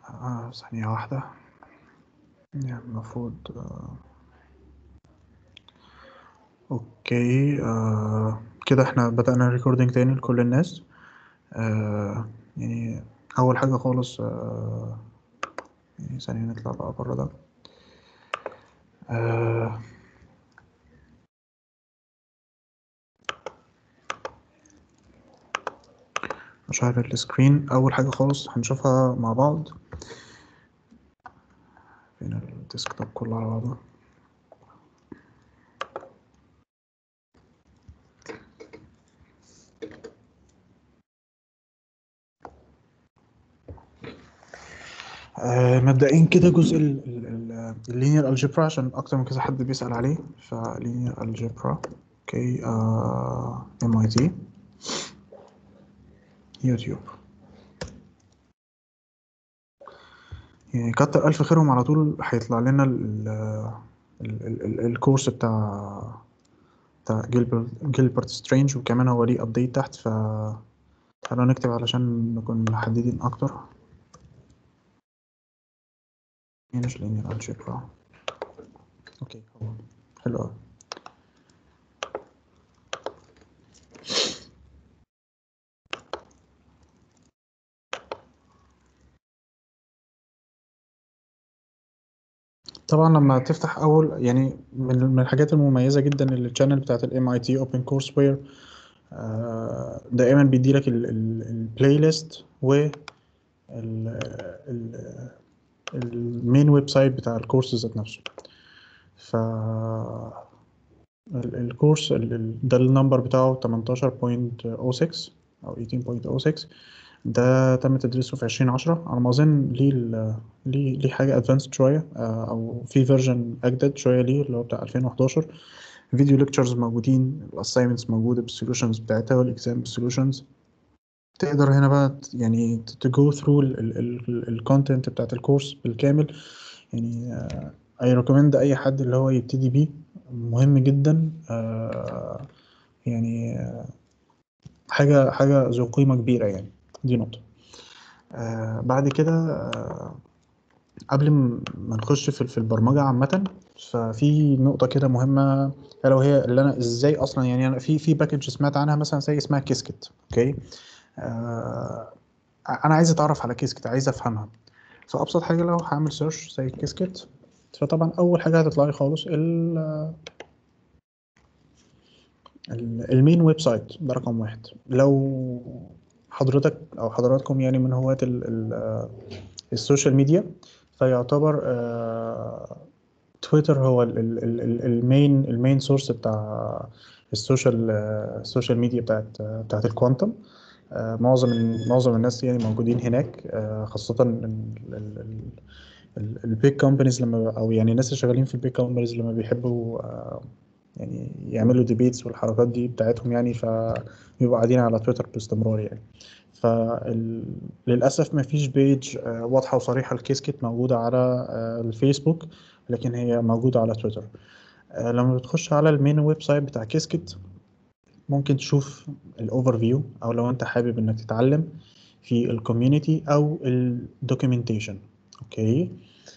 آه ثانية واحدة يعني المفروض آه اوكي آه كده احنا بدأنا ريكوردينج تاني لكل الناس آه يعني أول حاجة خالص آه يعني ثانية نطلع بقى بره ده آه مشاهدة السكرين أول حاجة خالص هنشوفها مع بعض فين الديسكتوب كله على بعضه آه مبدئيا كده جزء اللينير الجبرا عشان اكتر من كذا حد بيسأل عليه فلينير الجبرا اوكي ام اي تي يوتيوب يعني كتر ألف خيرهم على طول هيطلع لنا ال ال ال ال الكورس بتاع بتاع جيلبرت جيلبرت سترينج وكمان هو ليه ابديت تحت ف تعالوا نكتب علشان نكون محددين أكتر مش linear algebra اوكي هو حلو أوي طبعا لما تفتح اول يعني من من الحاجات المميزه جدا اللي الشانل بتاعت الام اي تي اوبن كورس وير دائما بيدي لك البلاي ليست و المين ويب سايت بتاع الكورس ذات نفسه ف الكورس ده النمبر بتاعه 18.06 او 18.06 ده تم تدريسه في 2010 على ما اظن ليه ليه ليه حاجه ادفانسد شويه او في فيرجن اجدد شويه ليه اللي هو بتاع 2011 فيديو ليكتشرز موجودين الاساينمنتس موجوده بالسولوشنز بتاعتها والاكزام بالسولوشنز تقدر هنا بقى يعني تجو ثرو الكونتنت بتاعت الكورس بالكامل يعني اي ريكومند اي حد اللي هو يبتدي بيه مهم جدا يعني حاجه حاجه ذو قيمه كبيره يعني دي نقطه بعد كده قبل ما نخش في في البرمجه عامه ففي نقطه كده مهمه الا وهي اللي انا ازاي اصلا يعني انا في في باكج سمعت عنها مثلا زي اسمها كيسكت اوكي آه انا عايز اتعرف على كيسكت عايز افهمها فابسط حاجه لو هعمل سيرش زي كيسكت فطبعا اول حاجه هتطلع لي خالص ال المين ويب سايت ده رقم واحد لو حضرتك او حضراتكم يعني من هواة السوشيال ميديا فيعتبر آه تويتر هو المين المين سورس بتاع السوشيال السوشيال ميديا بتاعت بتاعت الكوانتم آه معظم معظم الناس يعني موجودين هناك آه خاصة البيج كومبانيز لما او يعني الناس اللي شغالين في البيج كومبانيز لما بيحبوا آه يعني يعملوا ديبيتس والحركات دي بتاعتهم يعني فبيبقوا قاعدين على تويتر باستمرار يعني فللأسف ما فيش بيج واضحة وصريحة الكيسكت موجودة على الفيسبوك لكن هي موجودة على تويتر لما بتخش على المين ويب سايت بتاع كيسكت ممكن تشوف الاوفر فيو او لو انت حابب انك تتعلم في الكوميونتي او الدوكيومنتيشن اوكي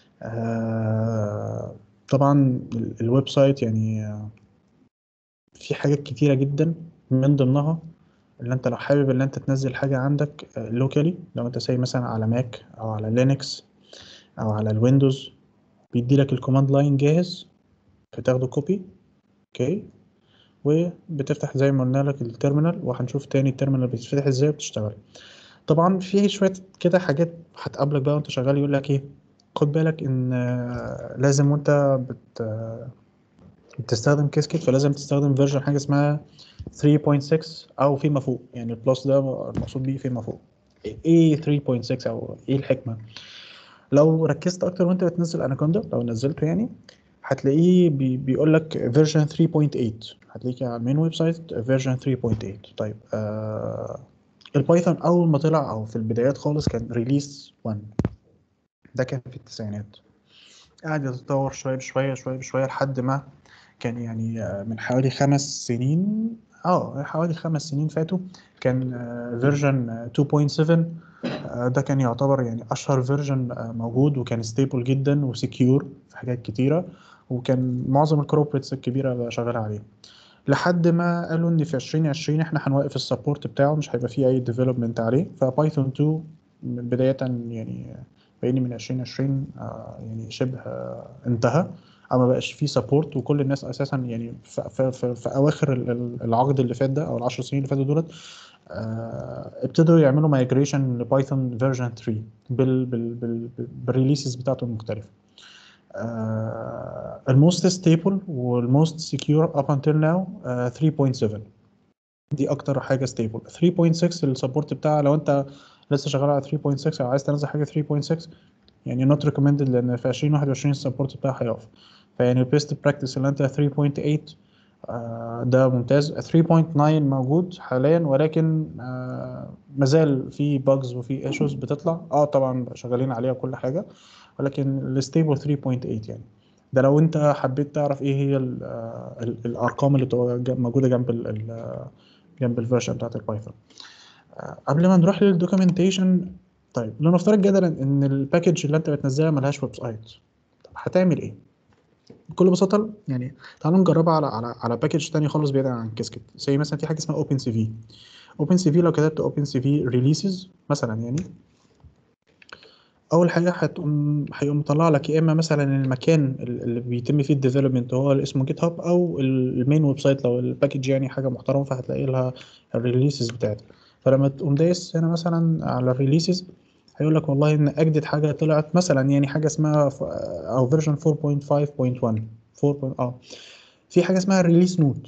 آه طبعا الويب سايت يعني في حاجات كتيره جدا من ضمنها اللي انت لو حابب ان انت تنزل حاجه عندك لوكالي لو انت ساي مثلا على ماك او على لينكس او على الويندوز بيدي لك الكوماند لاين جاهز بتاخده كوبي اوكي وبتفتح زي ما قلنا لك التيرمينال وهنشوف تاني التيرمينال بتتفتح ازاي وبتشتغل طبعا في شويه كده حاجات هتقابلك بقى وانت شغال يقول لك ايه خد بالك ان لازم وانت بت بتستخدم كيسكت فلازم تستخدم فيرجن حاجه اسمها 3.6 او فيما فوق يعني البلس ده المقصود بيه فيما فوق ايه 3.6 او ايه الحكمه لو ركزت اكتر وانت بتنزل اناكوندا لو نزلته يعني هتلاقيه بي بيقول لك فيرجن 3.8 هتلاقيه على المين ويب سايت فيرجن 3.8 طيب آه البايثون اول ما طلع او في البدايات خالص كان ريليس 1 ده كان في التسعينات قعد يتطور شويه بشويه شويه بشويه لحد ما كان يعني من حوالي خمس سنين اه حوالي خمس سنين فاتوا كان فيرجن 2.7 آه، ده كان يعتبر يعني اشهر فيرجن موجود وكان ستيبل جدا وسكيور في حاجات كتيره وكان معظم الكوربريتس الكبيره شغاله عليه لحد ما قالوا ان في 2020 احنا هنوقف السبورت بتاعه مش هيبقى فيه اي ديفلوبمنت عليه فبايثون 2 بدايه يعني بقيني من 2020 آه، يعني شبه آه، انتهى او ما بقاش فيه سبورت وكل الناس اساسا يعني في, في, في, في اواخر ال- ال- العقد اللي فات ده او العشر سنين اللي فاتوا دولت آه، ابتدوا يعملوا مايجريشن لبايثون فيرجن 3 بال بال بال بالريليسز بتاعته المختلفه الموست ستيبل والموست سكيور اب انتل ناو 3.7 دي اكتر حاجه ستيبل 3.6 السبورت بتاعها لو انت لسه شغال على 3.6 او عايز تنزل حاجه 3.6 يعني نوت ريكومندد لان في 2021 السبورت بتاعها هيقف فيعني البيست براكتس اللي انت 3.8 آه، ده ممتاز 3.9 موجود حاليا ولكن آه، مازال في باجز وفي ايشوز بتطلع اه طبعا شغالين عليها كل حاجه ولكن الستيبل 3.8 يعني ده لو انت حبيت تعرف ايه هي ال ال الارقام اللي بتبقى ج- موجوده جنب ال ال جنب الفيرجن بتاعت البايثون آه، قبل ما نروح للدوكيومنتيشن طيب لنفترض جدلا ان الباكج اللي انت بتنزلها ملهاش ويب سايت طب هتعمل ايه بكل بساطه يعني تعالوا نجربها على على على باكج تاني خالص بعيد عن كيسكت زي مثلا في حاجه اسمها اوبن سي في اوبن سي في لو كتبت اوبن سي في ريليسز مثلا يعني اول حاجه هتقوم هيقوم مطلع لك يا اما مثلا المكان ال- اللي بيتم فيه الديفلوبمنت هو اللي اسمه جيت هاب او ال- المين ويب سايت لو الباكج يعني حاجه محترمه فهتلاقي لها الريليسز بتاعتها فلما تقوم دايس هنا مثلا على الريليسز هيقول لك والله ان اجدد حاجه طلعت مثلا يعني حاجه اسمها ف- او فيرجن 4.5.1 4. اه في حاجه اسمها ريليس نوت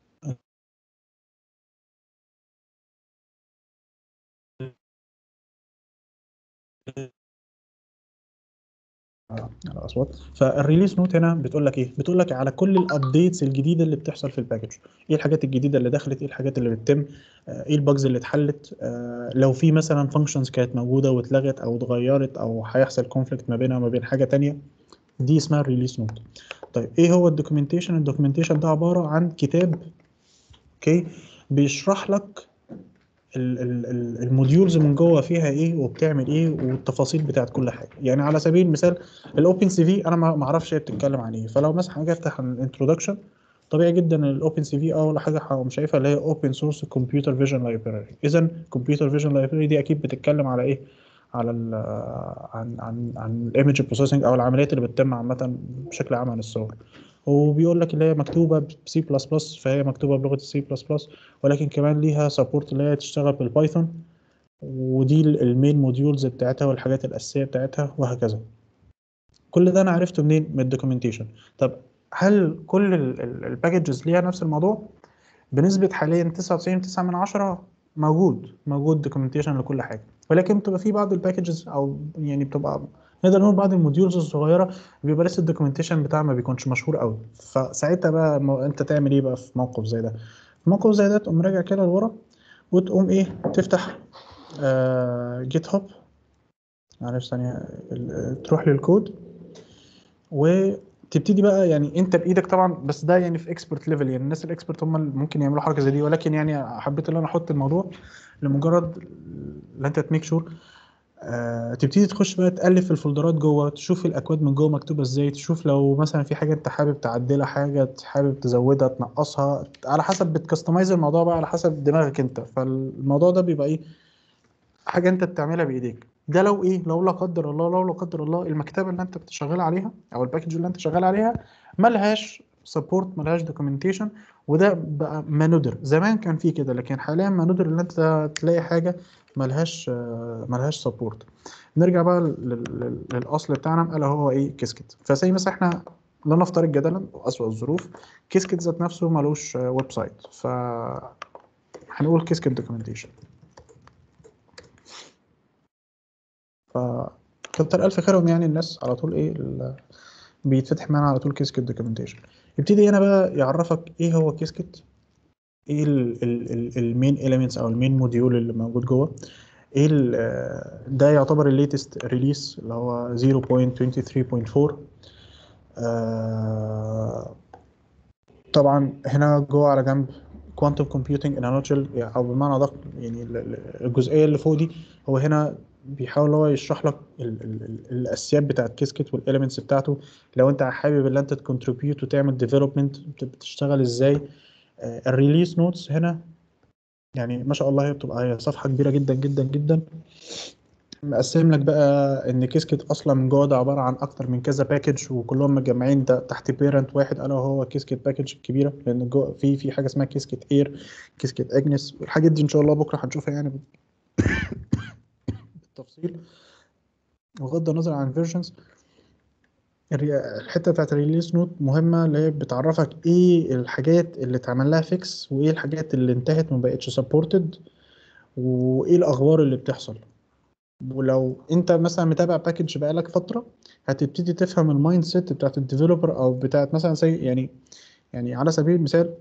على اصوات فالريليس نوت هنا بتقول لك ايه بتقول لك على كل الابديتس الجديده اللي بتحصل في الباكج ايه الحاجات الجديده اللي دخلت ايه الحاجات اللي بتتم آه، ايه الباجز اللي اتحلت آه، لو في مثلا فانكشنز كانت موجوده واتلغت او اتغيرت او هيحصل كونفليكت ما بينها وما بين حاجه تانية دي اسمها الريليس نوت طيب ايه هو الدوكيومنتيشن الدوكيومنتيشن ده عباره عن كتاب اوكي بيشرح لك ال- ال- ال- الموديولز من جوه فيها ايه وبتعمل ايه والتفاصيل بتاعت كل حاجه يعني على سبيل المثال الاوبن سي في انا ما ما اعرفش هي بتتكلم عن ايه فلو مثلا حاجه افتح الانترودكشن طبيعي جدا الاوبن سي في اول حاجه هقوم شايفها اللي هي اوبن سورس كمبيوتر فيجن لايبراري اذا كمبيوتر فيجن لايبراري دي اكيد بتتكلم على ايه على ال عن عن عن الايمج بروسيسنج او العمليات اللي بتتم عامه بشكل عام عن الصور وبيقول لك اللي هي مكتوبه بسي بلس بلس فهي مكتوبه بلغه السي بلس بلس ولكن كمان ليها سبورت اللي هي تشتغل بالبايثون ودي المين موديولز بتاعتها والحاجات الاساسيه بتاعتها وهكذا كل ده انا عرفته منين من الدوكيومنتيشن طب هل كل الباكجز ليها نفس الموضوع بنسبه حاليا 99.9 من عشرة موجود موجود دوكيومنتيشن لكل حاجه ولكن بتبقى في بعض الباكجز او يعني بتبقى نقدر نقول بعض الموديولز الصغيره بيبقى لسه الدوكيومنتيشن بتاعها ما بيكونش مشهور قوي فساعتها بقى مو- انت تعمل ايه بقى في موقف زي ده في موقف زي ده تقوم راجع كده لورا وتقوم ايه تفتح جيت هاب معلش ثانيه ال- تروح للكود وتبتدي بقى يعني انت بايدك طبعا بس ده يعني في اكسبرت ليفل يعني الناس الاكسبرت هم اللي ممكن يعملوا حركه زي دي ولكن يعني حبيت ان انا احط الموضوع لمجرد ان انت تميك شور آه، تبتدي تخش بقى تألف الفولدرات جوه تشوف الأكواد من جوه مكتوبة ازاي تشوف لو مثلا في حاجة انت حابب تعدلها حاجة حابب تزودها تنقصها على حسب بتكستمايز الموضوع بقى على حسب دماغك انت فالموضوع ده بيبقى ايه حاجة انت بتعملها بإيديك ده لو ايه لو لا قدر الله لو لا قدر الله المكتبة اللي انت بتشغل عليها او الباكج اللي انت شغال عليها ملهاش سبورت ملهاش دوكيومنتيشن وده بقى ما ندر زمان كان في كده لكن حاليا ما ندر ان انت تلاقي حاجة ملهاش آه، ملهاش سبورت نرجع بقى لل- لل- للاصل بتاعنا الا هو ايه كيسكت فزي مثلا احنا لا نفترض جدلا واسوأ الظروف كيسكت ذات نفسه ملوش آه، ويب سايت ف هنقول كيسكت دوكيومنتيشن فكتر الف خيرهم يعني الناس على طول ايه ال- بيتفتح معانا على طول كيسكت دوكيومنتيشن يبتدي هنا بقى يعرفك ايه هو كيسكت ايه المين اليمنتس او المين موديول اللي موجود جوه ايه ال- آه، ده يعتبر الليتست ريليس اللي هو 0.23.4 آه، طبعا هنا جوه على جنب كوانتم كومبيوتنج ان نوتشل او بمعنى ادق يعني ال- ال- الجزئيه اللي فوق دي هو هنا بيحاول هو يشرح لك ال ال ال الاساسيات بتاعت كيسكت والاليمنتس بتاعته لو انت حابب ان انت تكونتريبيوت وتعمل ديفلوبمنت بتشتغل ازاي الريليس نوتس هنا يعني ما شاء الله هي بتبقى هي صفحه كبيره جدا جدا جدا مقسم لك بقى ان كيسكت اصلا من جوه ده عباره عن اكتر من كذا باكج وكلهم متجمعين ده تحت بيرنت واحد الا وهو كيسكت باكج الكبيره لان جوه في في حاجه اسمها كيسكت اير كيسكت اجنس الحاجات دي ان شاء الله بكره هنشوفها يعني بالتفصيل بغض النظر عن الفيرجنز الحته بتاعت الريليس نوت مهمه اللي هي بتعرفك ايه الحاجات اللي اتعمل لها فيكس وايه الحاجات اللي انتهت ما بقتش سبورتد وايه الاخبار اللي بتحصل ولو انت مثلا متابع باكج بقالك فتره هتبتدي تفهم المايند سيت بتاعت الديفلوبر او بتاعت مثلا زي يعني يعني على سبيل المثال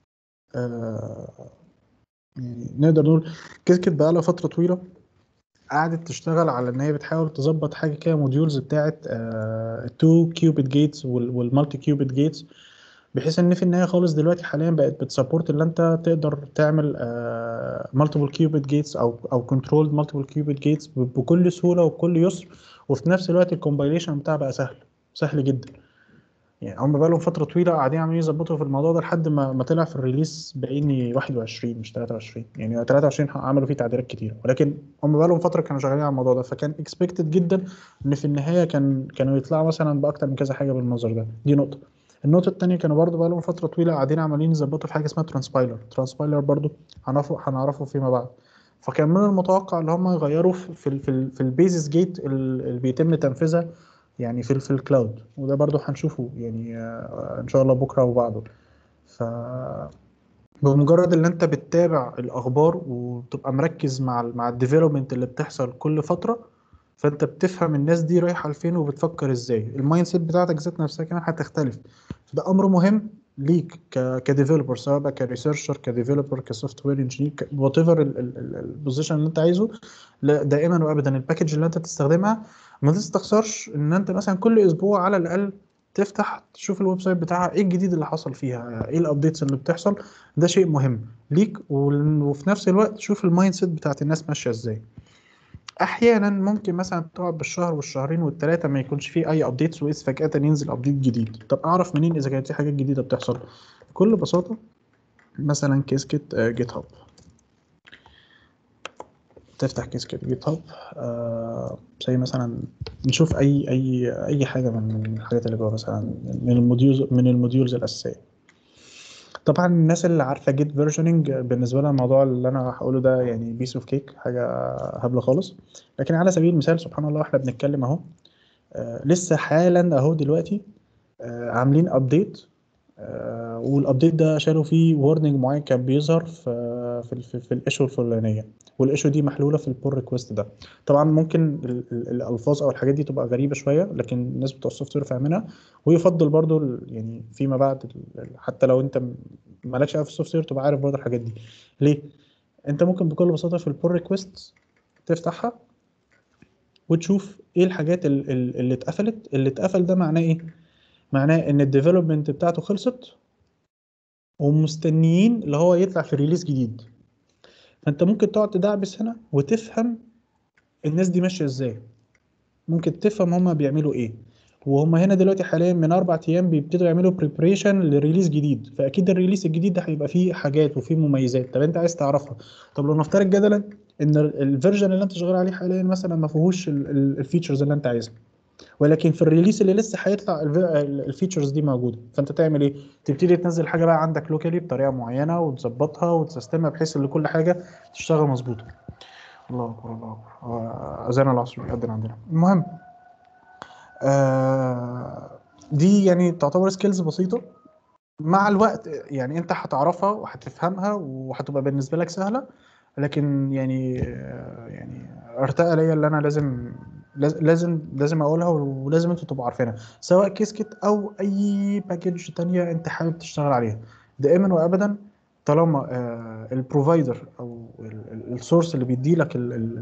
آه يعني نقدر نقول كيسكت بقالها فتره طويله قعدت تشتغل على ان هي بتحاول تظبط حاجه كده موديولز بتاعت التو كيوبيت جيتس والمالتي كيوبيت جيتس بحيث ان في النهايه خالص دلوقتي حاليا بقت بتسبورت ان انت تقدر تعمل مالتيبل كيوبيت جيتس او او كنترول مالتيبل كيوبيت جيتس بكل سهوله وبكل يسر وفي نفس الوقت الكومبايليشن بتاعها بقى سهل سهل جدا يعني هم بقى لهم فتره طويله قاعدين عمالين يظبطوا في الموضوع ده لحد ما ما طلع في الريليس باقيني 21 مش 23 يعني 23 عملوا فيه تعديلات كتير ولكن هم بقى لهم فتره كانوا شغالين على الموضوع ده فكان اكسبكتد جدا ان في النهايه كان كانوا يطلعوا مثلا باكتر من كذا حاجه بالمنظر ده دي نقطه النقطة التانية كانوا برضو بقى لهم فترة طويلة قاعدين عمالين يظبطوا في حاجة اسمها ترانسبايلر ترانسبايلر برضو هنعرفه هنعرفه فيما بعد فكان من المتوقع ان هم يغيروا في ال في, ال في البيزس جيت اللي بيتم تنفيذها يعني في في الكلاود وده برضو هنشوفه يعني ان شاء الله بكره وبعده ف بمجرد ان انت بتتابع الاخبار وتبقى مركز مع ال مع الديفلوبمنت اللي بتحصل كل فتره فانت بتفهم الناس دي رايحه لفين وبتفكر ازاي المايند سيت بتاعتك ذات نفسها كمان هتختلف فده امر مهم ليك كديفلوبر سواء بقى كريسيرشر كديفلوبر كسوفت وير انجينير وات ايفر البوزيشن اللي انت عايزه لا دائما وابدا الباكج اللي انت تستخدمها ما تستخسرش ان انت مثلا كل اسبوع على الاقل تفتح تشوف الويب سايت بتاعها ايه الجديد اللي حصل فيها ايه الابديتس اللي بتحصل ده شيء مهم ليك وفي نفس الوقت تشوف المايند سيت بتاعت الناس ماشيه ازاي احيانا ممكن مثلا تقعد بالشهر والشهرين والثلاثه ما يكونش فيه اي ابديتس واذ فجاه ينزل ابديت جديد طب اعرف منين اذا كانت في حاجات جديده بتحصل بكل بساطه مثلا كيسكت جيت هاب تفتح كيسكت جيت هاب آه زي مثلا نشوف اي اي اي حاجه من الحاجات اللي جوه مثلا من الموديولز من الموديولز الاساسيه طبعا الناس اللي عارفه جيت فيرجننج بالنسبه لها الموضوع اللي انا هقوله ده يعني بيس اوف كيك حاجه هبله خالص لكن على سبيل المثال سبحان الله احنا بنتكلم اهو آه لسه حالا اهو دلوقتي آه عاملين ابديت آه والابديت ده شالوا فيه وورنينج معين كان بيظهر في في, في, في الايشو الفلانيه والايشو دي محلوله في البول ريكوست ده طبعا ممكن الالفاظ او الحاجات دي تبقى غريبه شويه لكن الناس بتوع السوفت وير فاهمينها ويفضل برضو يعني فيما بعد حتى لو انت مالكش قوي في السوفت وير تبقى عارف برضو الحاجات دي ليه انت ممكن بكل بساطه في البول ريكوست تفتحها وتشوف ايه الحاجات اللي اتقفلت اللي اتقفل ده معناه ايه معناه ان الديفلوبمنت بتاعته خلصت ومستنيين اللي هو يطلع في ريليس جديد فانت ممكن تقعد تدعبس هنا وتفهم الناس دي ماشيه ازاي ممكن تفهم هما بيعملوا ايه وهم هنا دلوقتي حاليا من اربع ايام بيبتدوا يعملوا بريبريشن لريليس جديد فاكيد الريليس الجديد ده هيبقى فيه حاجات وفيه مميزات طب انت عايز تعرفها طب لو نفترض جدلا ان الفيرجن اللي انت شغال عليه حاليا مثلا ما فيهوش الفيتشرز اللي انت عايزها ولكن في الريليس اللي لسه هيطلع الفيتشرز دي موجوده فانت تعمل ايه تبتدي تنزل حاجه بقى عندك لوكالي بطريقه معينه وتظبطها وتسيستمها بحيث ان كل حاجه تشتغل مظبوطه الله اكبر الله اكبر اذان العصر بيأذن عندنا المهم آه دي يعني تعتبر سكيلز بسيطه مع الوقت يعني انت هتعرفها وهتفهمها وهتبقى بالنسبه لك سهله لكن يعني يعني ارتقى ليا اللي انا لازم لازم لازم اقولها ولازم انتوا تبقوا عارفينها سواء كيسكت او اي باكج تانية انت حابب تشتغل عليها دائما وابدا طالما البروفايدر او السورس اللي بيدي لك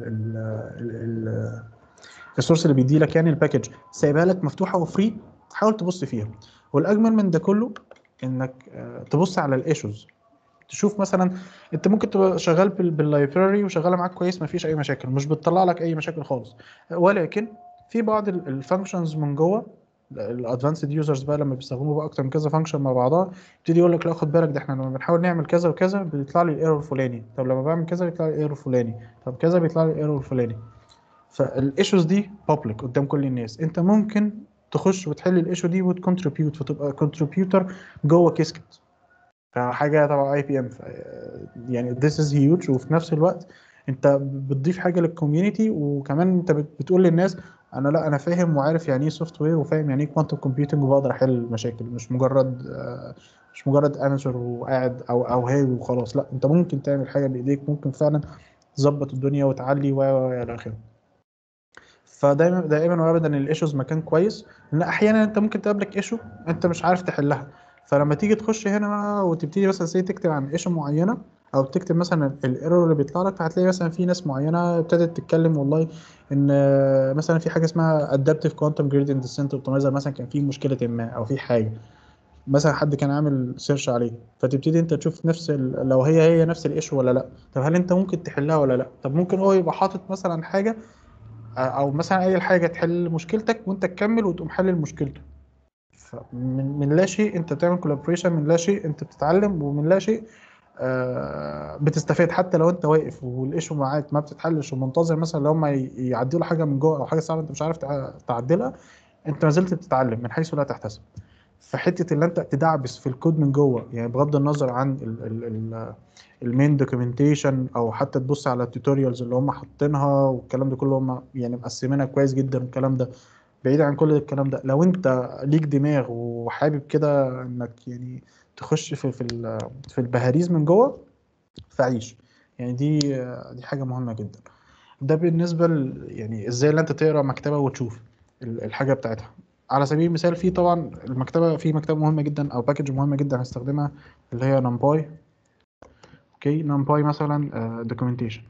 السورس اللي بيدي لك يعني الباكج سايبها لك مفتوحه وفري حاول تبص فيها والاجمل من ده كله انك تبص على الايشوز تشوف مثلا انت ممكن تبقى شغال باللايبراري وشغاله معاك كويس ما فيش اي مشاكل مش بتطلع لك اي مشاكل خالص ولكن في بعض الفانكشنز من جوه الادفانسد يوزرز بقى لما بيستخدموا بقى اكتر من كذا فانكشن مع بعضها يبتدي يقول لك لا خد بالك ده احنا لما بنحاول نعمل كذا وكذا بيطلع لي الايرور الفلاني طب لما بعمل كذا بيطلع لي الايرور الفلاني طب كذا بيطلع لي الايرور الفلاني فالايشوز دي بابليك قدام كل الناس انت ممكن تخش وتحل الايشو دي وتكونتريبيوت فتبقى كونتريبيوتر جوه كيسكت فحاجه تبع اي بي ام يعني ذس از هيوج وفي نفس الوقت انت بتضيف حاجه للكوميونتي وكمان انت بتقول للناس انا لا انا فاهم وعارف يعني ايه سوفت وير وفاهم يعني ايه كوانتم كومبيوتنج وبقدر احل المشاكل مش مجرد مش مجرد اماتشر وقاعد او او هاوي وخلاص لا انت ممكن تعمل حاجه بايديك ممكن فعلا تظبط الدنيا وتعلي و الى اخره فدايما دائما وابدا الايشوز مكان كويس لان احيانا انت ممكن تقابلك ايشو انت مش عارف تحلها فلما تيجي تخش هنا وتبتدي مثلا سي تكتب عن ايشو معينه او تكتب مثلا الايرور اللي بيطلع لك فهتلاقي مثلا في ناس معينه ابتدت تتكلم والله ان مثلا في حاجه اسمها ادابتيف كوانتم جريدينت ديسنت اوبتمايزر مثلا كان في مشكله ما او في حاجه مثلا حد كان عامل سيرش عليه فتبتدي انت تشوف نفس لو هي هي نفس الايشو ولا لا طب هل انت ممكن تحلها ولا لا طب ممكن هو يبقى حاطط مثلا حاجه او مثلا اي حاجه تحل مشكلتك وانت تكمل وتقوم حل مشكلته فمن من لا شيء انت بتعمل كولابوريشن من لا شيء انت بتتعلم ومن لا شيء آه بتستفاد حتى لو انت واقف والايشو معاك ما بتتحلش ومنتظر مثلا لو هم يعدلوا حاجه من جوه او حاجه صعبه انت مش عارف تعدلها انت ما زلت بتتعلم من حيث لا تحتسب فحته اللي انت تدعبس في الكود من جوه يعني بغض النظر عن المين دوكيومنتيشن او حتى تبص على التوتوريالز اللي هم حاطينها والكلام ده كله هم يعني مقسمينها كويس جدا والكلام ده بعيد عن كل الكلام ده لو انت ليك دماغ وحابب كده انك يعني تخش في في في البهاريز من جوه فعيش يعني دي دي حاجه مهمه جدا ده بالنسبه ل يعني ازاي اللي انت تقرا مكتبه وتشوف الحاجه بتاعتها على سبيل المثال في طبعا المكتبه في مكتبه مهمه جدا او باكج مهمه جدا هستخدمها اللي هي نمباي اوكي نمباي مثلا دوكيومنتيشن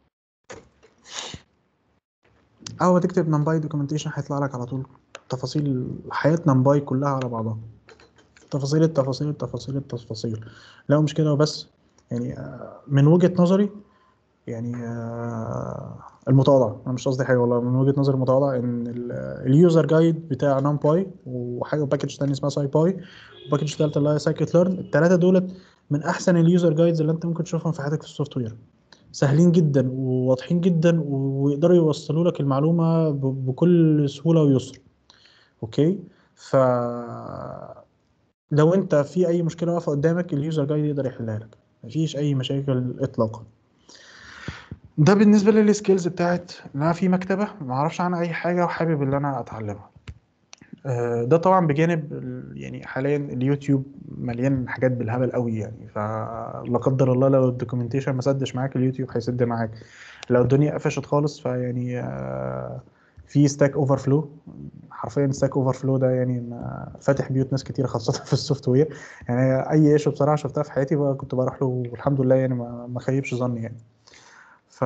اول ما تكتب نمباي دوكيومنتيشن هيطلع لك على طول تفاصيل حياه نمباي كلها على بعضها تفاصيل التفاصيل التفاصيل التفاصيل لا مش كده وبس يعني من وجهة نظري يعني المتواضع انا مش قصدي حاجه والله من وجهه نظري المتواضع ان اليوزر جايد بتاع نام باي وحاجه باكج ثانيه اسمها ساي باي وباكج ثالثه اللي هي سايكت ليرن الثلاثه دولت من احسن اليوزر جايدز اللي انت ممكن تشوفهم في حياتك في السوفت وير سهلين جدا وواضحين جدا ويقدروا يوصلوا لك المعلومه بكل سهوله ويسر اوكي ف لو انت في اي مشكله واقفه قدامك اليوزر جايد يقدر يحلها لك مفيش اي مشاكل اطلاقا ده بالنسبه للسكيلز بتاعت ان انا في مكتبه ما اعرفش عنها اي حاجه وحابب ان انا اتعلمها ده طبعا بجانب يعني حاليا اليوتيوب مليان حاجات بالهبل قوي يعني فلا قدر الله لو الدوكيومنتيشن ما سدش معاك اليوتيوب هيسد معاك لو الدنيا قفشت خالص فيعني في ستاك اوفر فلو حرفيا ستاك اوفر فلو ده يعني فاتح بيوت ناس كتير خاصه في السوفت وير يعني اي ايشو بصراحه شفتها في حياتي بقى كنت بروح له والحمد لله يعني ما خيبش ظني يعني ف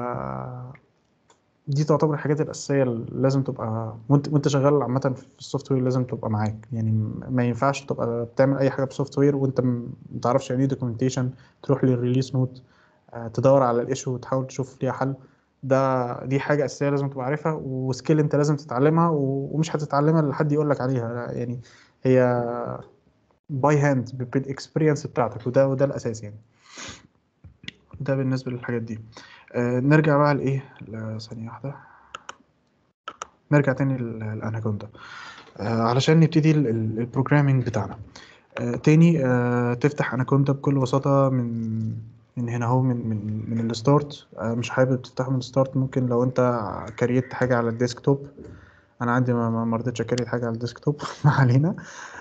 دي تعتبر الحاجات الاساسيه اللي لازم تبقى وانت وانت شغال عامه في السوفت وير لازم تبقى معاك يعني ما ينفعش تبقى بتعمل اي حاجه بسوفت وير وانت ما تعرفش يعني ايه دوكيومنتيشن تروح للريليس نوت تدور على الايشو وتحاول تشوف ليها حل ده دي حاجه اساسيه لازم تبقى عارفها وسكيل انت لازم تتعلمها ومش هتتعلمها الا حد يقول لك عليها يعني هي باي هاند بالاكسبيرينس بتاعتك وده وده الاساس يعني ده بالنسبه للحاجات دي آه نرجع بقى لايه ثانيه واحده نرجع تاني للاناكوندا آه علشان نبتدي البروجرامينج بتاعنا آه تاني آه تفتح اناكوندا بكل بساطه من من هنا اهو من من من الستارت مش حابب تفتحه من الستارت ممكن لو انت كريت حاجه على الديسكتوب انا عندي ما ما رضيتش اكريت حاجه على الديسكتوب ما علينا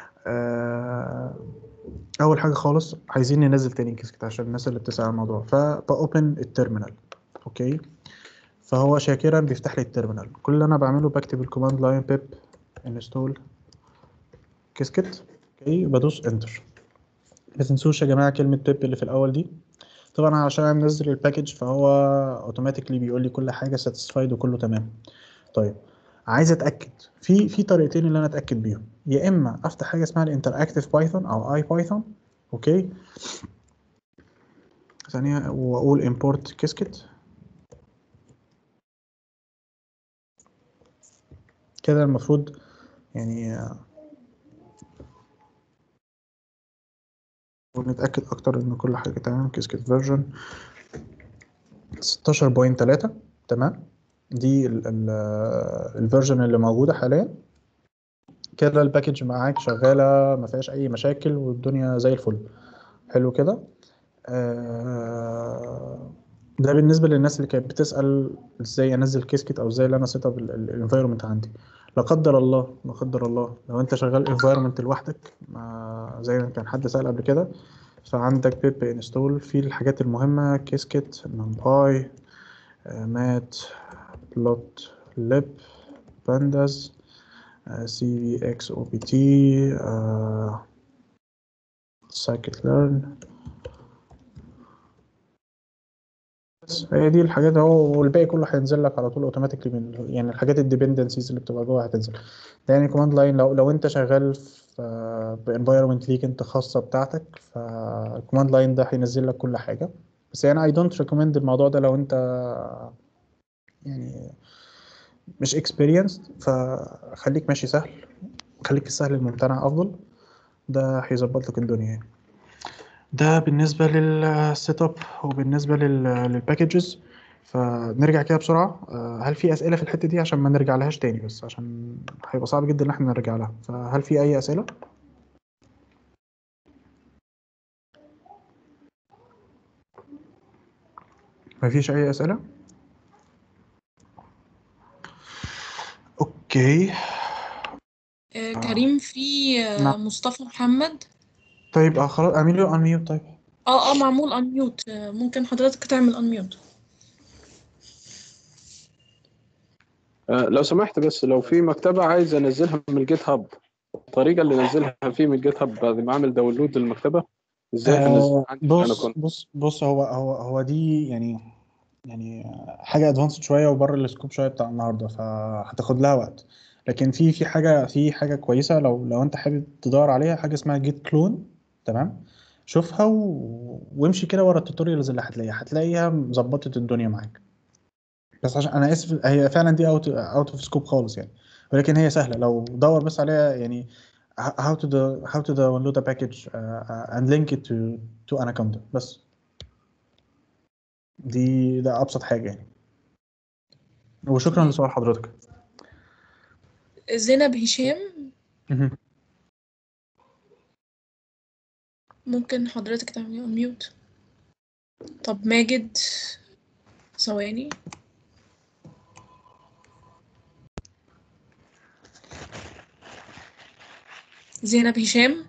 اول حاجه خالص عايزين ننزل تاني كيسكت عشان الناس اللي بتسال عن الموضوع فبأوبن التيرمينال اوكي فهو شاكرا بيفتح لي التيرمينال كل اللي انا بعمله بكتب الكوماند لاين بيب انستول كيسكت اوكي بدوس انتر ما تنسوش يا جماعه كلمه بيب اللي في الاول دي طبعا عشان انا منزل الباكج فهو اوتوماتيكلي بيقول لي كل حاجه ساتيسفايد وكله تمام طيب عايز اتاكد في في طريقتين اللي انا اتاكد بيهم يا اما افتح حاجه اسمها الانتراكتيف بايثون او اي بايثون اوكي ثانية وأقول import كيسكت كده المفروض يعني آه، ونتأكد أكتر إن كل حاجة تمام كيسكت فيرجن 16.3 تمام دي الفيرجن اللي موجودة حاليا كده الباكج معاك شغالة ما فيهاش أي مشاكل والدنيا زي الفل حلو كده آه، ده بالنسبة للناس اللي كانت بتسأل ازاي انزل كيسكت او ازاي انا سيت اب الانفايرمنت عندي لا قدر الله لا قدر الله لو انت شغال انفايرمنت لوحدك ما زي ما كان حد سأل قبل كده فعندك بيب انستول في الحاجات المهمة كيسكت نمباي مات بلوت ليب بانداز سي في اكس او بي تي سايكت ليرن بس هي دي الحاجات اهو والباقي كله هينزل لك على طول اوتوماتيكلي من يعني الحاجات الديبندنسيز اللي بتبقى جوه هتنزل ده يعني كوماند لاين لو لو انت شغال في بانفايرمنت ليك انت خاصه بتاعتك فالكوماند لاين ده هينزل لك كل حاجه بس يعني اي دونت ريكومند الموضوع ده لو انت يعني مش experienced فخليك ماشي سهل خليك السهل الممتنع افضل ده هيظبط لك الدنيا يعني ده بالنسبة للسيت اب وبالنسبة للباكجز فنرجع كده بسرعة آه، هل في أسئلة في الحتة دي عشان ما نرجع لهاش تاني بس عشان هيبقى صعب جدا إن احنا نرجع لها فهل في أي أسئلة؟ مفيش أي أسئلة؟ أوكي آه، كريم في آه، نعم. مصطفى محمد طيب آه خلاص اعمل له انميوت طيب اه اه معمول انميوت ممكن حضرتك تعمل انميوت آه، لو سمحت بس لو في مكتبة عايز انزلها من الجيت هاب الطريقة اللي انزلها فيه من الجيت هاب بعد ما اعمل داونلود للمكتبة ازاي انزلها آه عندي انا بص كنت بص بص هو هو هو دي يعني يعني حاجة ادفانسد شوية وبره السكوب شوية بتاع النهاردة فهتاخد لها وقت لكن في في حاجة في حاجة كويسة لو لو انت حابب تدور عليها حاجة اسمها جيت كلون تمام شوفها و... وامشي كده ورا التوتوريالز اللي هتلاقيها هتلاقيها ظبطت الدنيا معاك بس عشان انا اسف هي فعلا دي اوت اوت اوف سكوب خالص يعني ولكن هي سهله لو دور بس عليها يعني how to do, how to download a package uh, and link it to to Anaconda بس دي ده ابسط حاجه يعني وشكرا لسؤال حضرتك زينب هشام مهم. ممكن حضرتك تعملي انميوت طب ماجد ثواني زينب هشام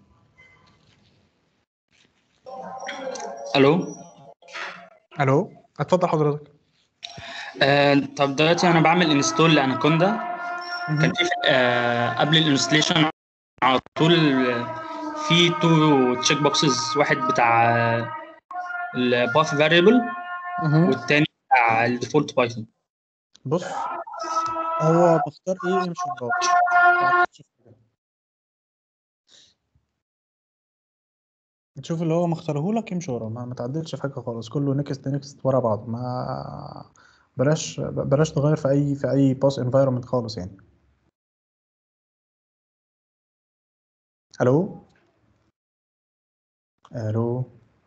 الو الو اتفضل حضرتك آه، طب دلوقتي انا بعمل انستول لاناكوندا مهم. كان في آه، قبل الانستليشن على طول آه، في تو تشيك بوكسز واحد بتاع الباث فاريبل مهم. والتاني بتاع الديفولت بايثون بص هو بختار ايه امشي وراه ما تعدلش في حاجة. تشوف اللي هو مختاره لك امشي وراه ما, ما تعدلش في حاجه خالص كله نكست نكست ورا بعض ما بلاش بلاش تغير في اي في اي باس انفايرمنت خالص يعني الو الو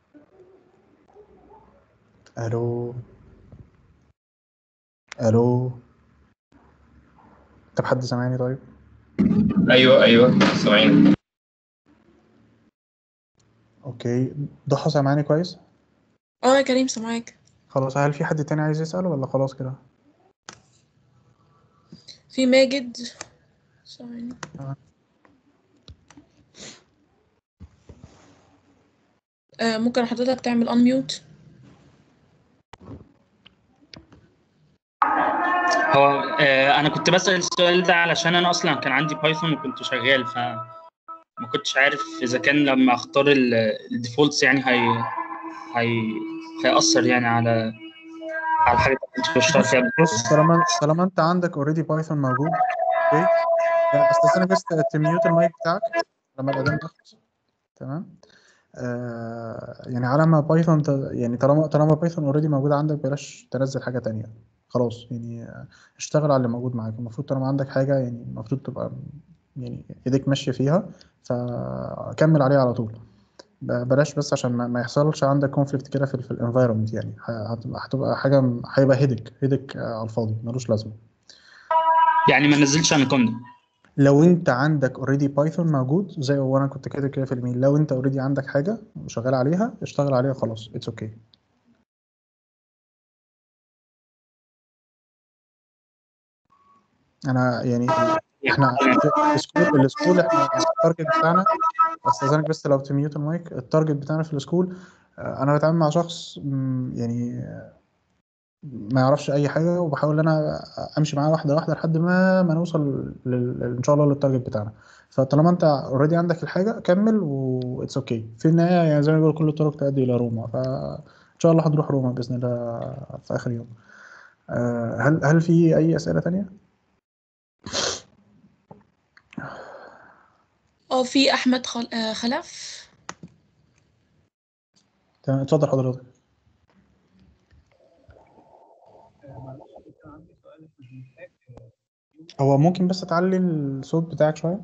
الو الو طب حد سامعني طيب ايوه ايوه سامعين اوكي ضحى سامعني كويس اه يا كريم سامعاك خلاص هل في حد تاني عايز يسأل ولا خلاص كده في ماجد ثواني تمام. آه ممكن حضرتك تعمل انميوت هو آه، انا كنت بسأل السؤال ده علشان انا اصلا كان عندي بايثون وكنت شغال فما كنتش عارف اذا كان لما اختار الديفولتس يعني هي هي هيأثر يعني على على الحاجة اللي كنت بشتغل فيها بص طالما طالما انت عندك اوريدي بايثون موجود اوكي استاذنك بس تميوت المايك بتاعك لما الاذان يخلص تمام آه يعني على ما بايثون ت- يعني طالما طالما بايثون اوريدي موجود عندك بلاش تنزل حاجه تانية خلاص يعني آه، اشتغل على اللي موجود معاك المفروض طالما عندك حاجه يعني المفروض تبقى يعني ايديك ماشيه فيها فكمل عليها على طول ب- بلاش بس عشان ما, ما يحصلش عندك كونفليكت كده في, في الانفايرمنت يعني ه- هتبقى هتبقى حاجه هيبقى هيدك هيدك على الفاضي ملوش لازمه يعني ما نزلش اناكوندا لو انت عندك اوريدي بايثون موجود زي وانا كنت كاتب كده في الميل لو انت اوريدي عندك حاجه وشغال عليها اشتغل عليها خلاص اتس اوكي انا يعني احنا في السكول السكول احنا التارجت بتاعنا استاذنك بس لو تميوت المايك التارجت بتاعنا في السكول آه، انا بتعامل مع شخص مم، يعني آه، ما يعرفش اي حاجه وبحاول ان انا امشي معاه واحده واحده لحد ما ما نوصل لل... ان شاء الله للتارجت بتاعنا فطالما انت اوريدي عندك الحاجه كمل واتس اوكي في النهايه يعني زي ما بيقول كل الطرق تؤدي الى روما فان شاء الله هنروح روما باذن الله في اخر يوم آه، هل هل في اي اسئله تانية اه في احمد خل... آه، خلف تمام اتفضل حضرتك هو ممكن بس تعلي الصوت بتاعك شويه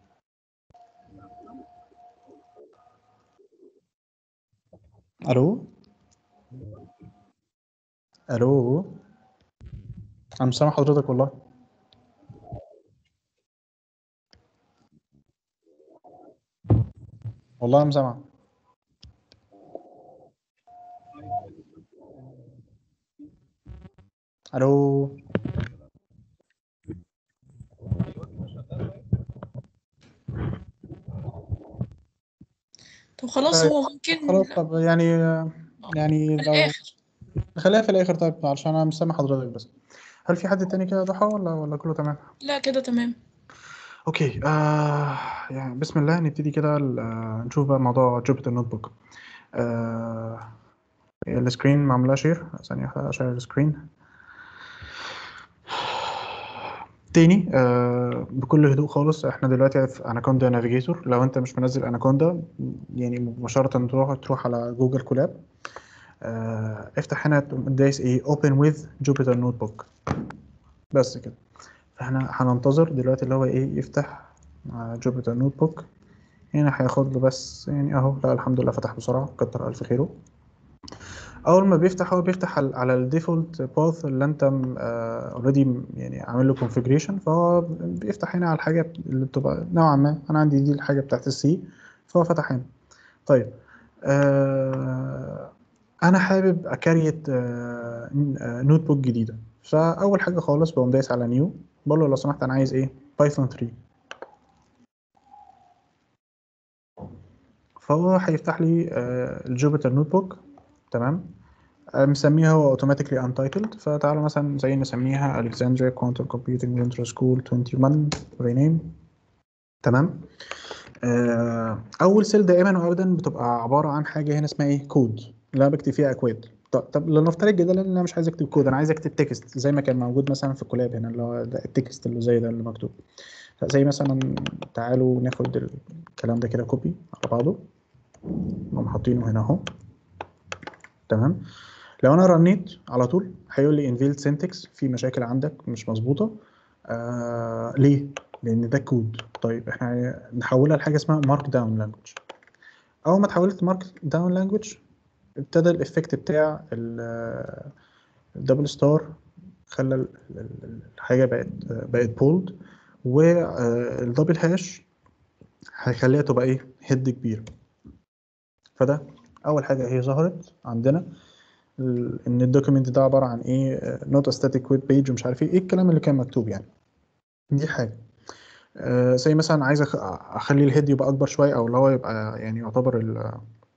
الو الو انا مش سامع حضرتك والله والله انا مش سامع الو طب خلاص طيب، هو ممكن خلاص طب يعني يعني في لو الاخر نخليها في الاخر طيب علشان انا مش سامع حضرتك بس هل في حد تاني كده ضحى ولا ولا كله تمام لا كده تمام اوكي آه يعني بسم الله نبتدي كده ال- آه، نشوف بقى موضوع جوبيتر نوت بوك آه السكرين معمولها شير ثانية واحدة اشير السكرين تاني آه بكل هدوء خالص احنا دلوقتي في اناكوندا نافيجيتور لو انت مش منزل اناكوندا يعني مباشرة تروح تروح على جوجل كولاب آه افتح هنا تقوم دايس ايه open with جوبيتر نوت بوك بس كده فاحنا هننتظر دلوقتي اللي هو ايه يفتح مع جوبيتر نوت بوك هنا هياخد له بس يعني اهو لا الحمد لله فتح بسرعة كتر ألف خيره أول ما بيفتح هو بيفتح على- على الديفولت باث اللي أنت اوريدي يعني عامل له كونفيجريشن فهو بيفتح هنا على الحاجة اللي بتبقى نوعا ما أنا عندي دي الحاجة بتاعت السي فهو فتح هنا طيب آه أنا حابب أكريت آه نوت بوك جديدة فأول حاجة خالص بقوم دايس على نيو بقول له لو سمحت أنا عايز إيه بايثون 3 فهو هيفتح لي آه، الجوبيتر نوت بوك تمام آه، مسميها هو اوتوماتيكلي انتايتلد فتعالوا مثلا زي نسميها Alexandria Quantum Computing Winter School 21 رينيم تمام آه، اول سيل دائما وابدا بتبقى عباره عن حاجه هنا اسمها ايه كود اللي انا بكتب فيها اكواد طب طب لنفترض جدلا ان انا مش عايز اكتب كود انا عايز اكتب تكست زي ما كان موجود مثلا في الكولاب هنا اللي هو ده التكست اللي زي ده اللي مكتوب زي مثلا تعالوا ناخد الكلام ده كده كوبي على بعضه نقوم حاطينه هنا اهو تمام لو انا رنيت على طول هيقول لي انفيلد سينتكس في مشاكل عندك مش مظبوطه آه ليه لان ده كود طيب احنا نحولها لحاجه اسمها مارك داون لانجوج اول ما اتحولت مارك داون لانجوج ابتدى الافكت بتاع الدبل ستار خلى ال- ال- الحاجه بقت بقت بولد والدبل هاش هيخليها تبقى ايه هيد كبير فده اول حاجه هي ظهرت عندنا ال- ان الدوكيمنت ده عباره عن ايه نوت ستاتيك ويب بيج ومش عارف ايه ايه الكلام اللي كان مكتوب يعني دي حاجه آه زي مثلا عايز أخ- اخلي الهيد يبقى اكبر شويه او اللي هو يبقى يعني يعتبر ال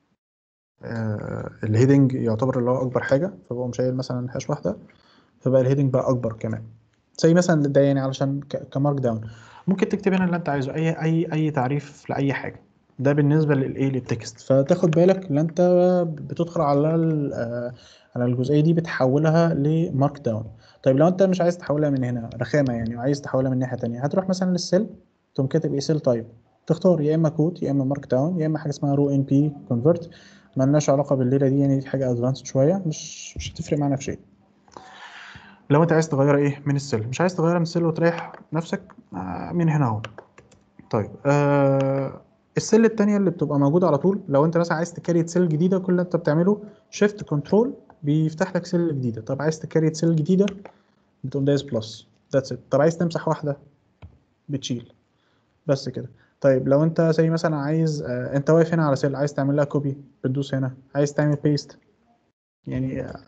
الهيدنج يعتبر اللي هو اكبر حاجه فبقوم شايل مثلا هاش واحده فبقى الهيدنج بقى اكبر كمان زي مثلا ده يعني علشان ك- كمارك داون ممكن تكتب هنا اللي انت عايزه اي اي اي تعريف لاي حاجه ده بالنسبه للايه للتكست فتاخد بالك ان انت بتدخل على ال- آه، على الجزئيه دي بتحولها لمارك داون طيب لو انت مش عايز تحولها من هنا رخامه يعني وعايز تحولها من ناحيه تانية هتروح مثلا للسيل تقوم كاتب ايه سيل تايب تختار يا اما كود يا اما مارك داون يا اما حاجه اسمها رو ان بي كونفرت مالناش علاقه بالليله دي يعني دي حاجه ادفانسد شويه مش مش هتفرق معانا في شيء لو انت عايز تغير ايه من السيل مش عايز تغيرها من السيل وتريح نفسك آه، من هنا اهو طيب آه السيل التانية اللي بتبقى موجودة على طول لو انت مثلا عايز تكريت سيل جديدة كل اللي انت بتعمله شيفت كنترول بيفتح لك سيل جديدة طب عايز تكريت سيل جديدة بتقوم دايس بلس ذاتس ات طب عايز تمسح واحدة بتشيل بس كده طيب لو انت زي مثلا عايز آه انت واقف هنا على سيل عايز تعمل لها كوبي بتدوس هنا عايز تعمل بيست يعني آه،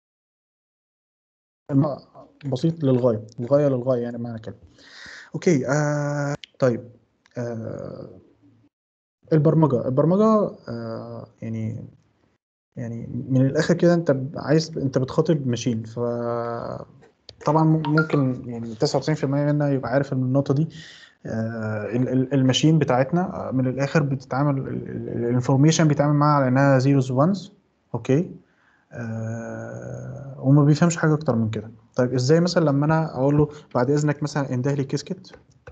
الم- بسيط للغاية الغاية للغاية يعني معنى كده اوكي آه طيب آه البرمجة البرمجة آه يعني يعني من الآخر كده أنت ب- عايز أنت بتخاطب ماشين ف طبعا ممكن يعني 99% منا يبقى عارف من النقطة دي آه ال- ال- الماشين بتاعتنا آه، من الآخر بتتعامل الانفورميشن بيتعامل معاها على إنها زيروز وانز أوكي آه وما بيفهمش حاجة أكتر من كده طيب إزاي مثلا لما أنا أقول له بعد إذنك مثلا انده لي كيسكت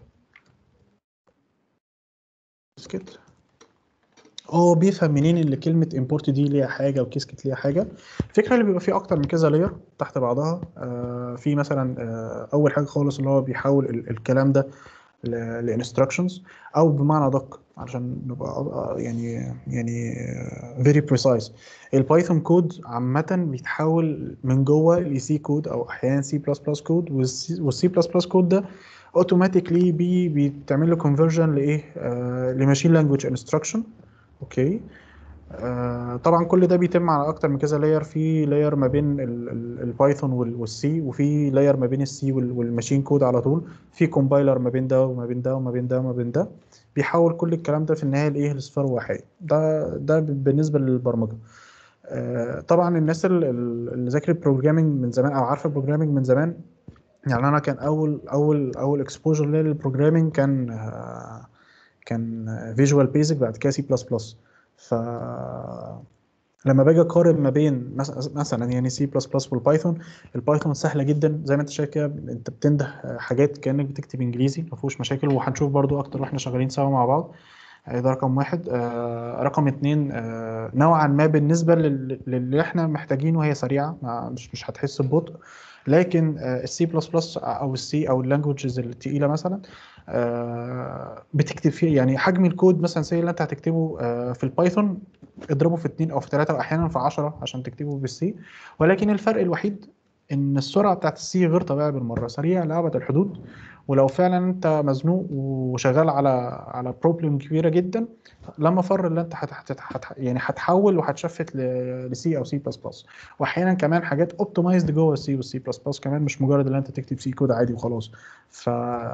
كيسكت هو بيفهم منين اللي كلمة import دي ليها حاجة وكيسكت ليها حاجة الفكرة اللي بيبقى فيه أكتر من كذا لاير تحت بعضها آه في مثلا آه أول حاجة خالص اللي هو بيحول ال- الكلام ده لانستراكشنز أو بمعنى أدق علشان نبقى آه، يعني يعني آه، very precise البايثون كود عامة بيتحول من جوه لسي كود أو أحيانا سي بلس بلس كود والسي بلس بلس كود ده اوتوماتيكلي بي بيتعمل له كونفرجن لايه آه لماشين لانجويج انستراكشن اوكي آه طبعا كل ده بيتم على اكتر من كذا لاير في لاير ما بين ال- ال- البايثون وال- والسي وفي لاير ما بين السي وال- والماشين كود على طول في كومبايلر ما بين ده وما بين ده وما بين ده وما بين ده بيحول كل الكلام ده في النهايه لايه لصفر وحيد ده ده بالنسبه للبرمجه آه طبعا الناس ال- ال- اللي ذاكرت بروجرامنج من زمان او عارفه بروجرامنج من زمان يعني انا كان اول اول اول اكسبوجر ليا للبروجرامنج كان آه، كان فيجوال بيزك بعد كده سي بلس بلس ف لما باجي اقارن ما بين مث- مثلا يعني سي بلس بلس والبايثون البايثون سهله جدا زي ما انت شايف كده انت بتنده حاجات كانك بتكتب انجليزي ما فيهوش مشاكل وهنشوف برضو اكتر واحنا شغالين سوا مع بعض آه، ده رقم واحد آه، رقم اتنين آه، نوعا ما بالنسبه لل- للي احنا محتاجينه هي سريعه ما- مش مش هتحس ببطء لكن السي بلس بلس او السي او اللانجوجز التقيله مثلا آه، بتكتب فيه يعني حجم الكود مثلا زي اللي انت هتكتبه آه، في البايثون اضربه في اتنين او في ثلاثه واحيانا في 10 عشان تكتبه بالسي ولكن الفرق الوحيد ان السرعه بتاعت السي غير طبيعيه بالمره سريع لابعد الحدود ولو فعلا انت مزنوق وشغال على على بروبلم كبيره جدا لما فر اللي انت هت هت هت يعني هتحول وهتشفت لسي او سي بلس بلس واحيانا كمان حاجات اوبتمايزد جوه السي والسي بلس بلس كمان مش مجرد ان انت تكتب سي كود عادي وخلاص ف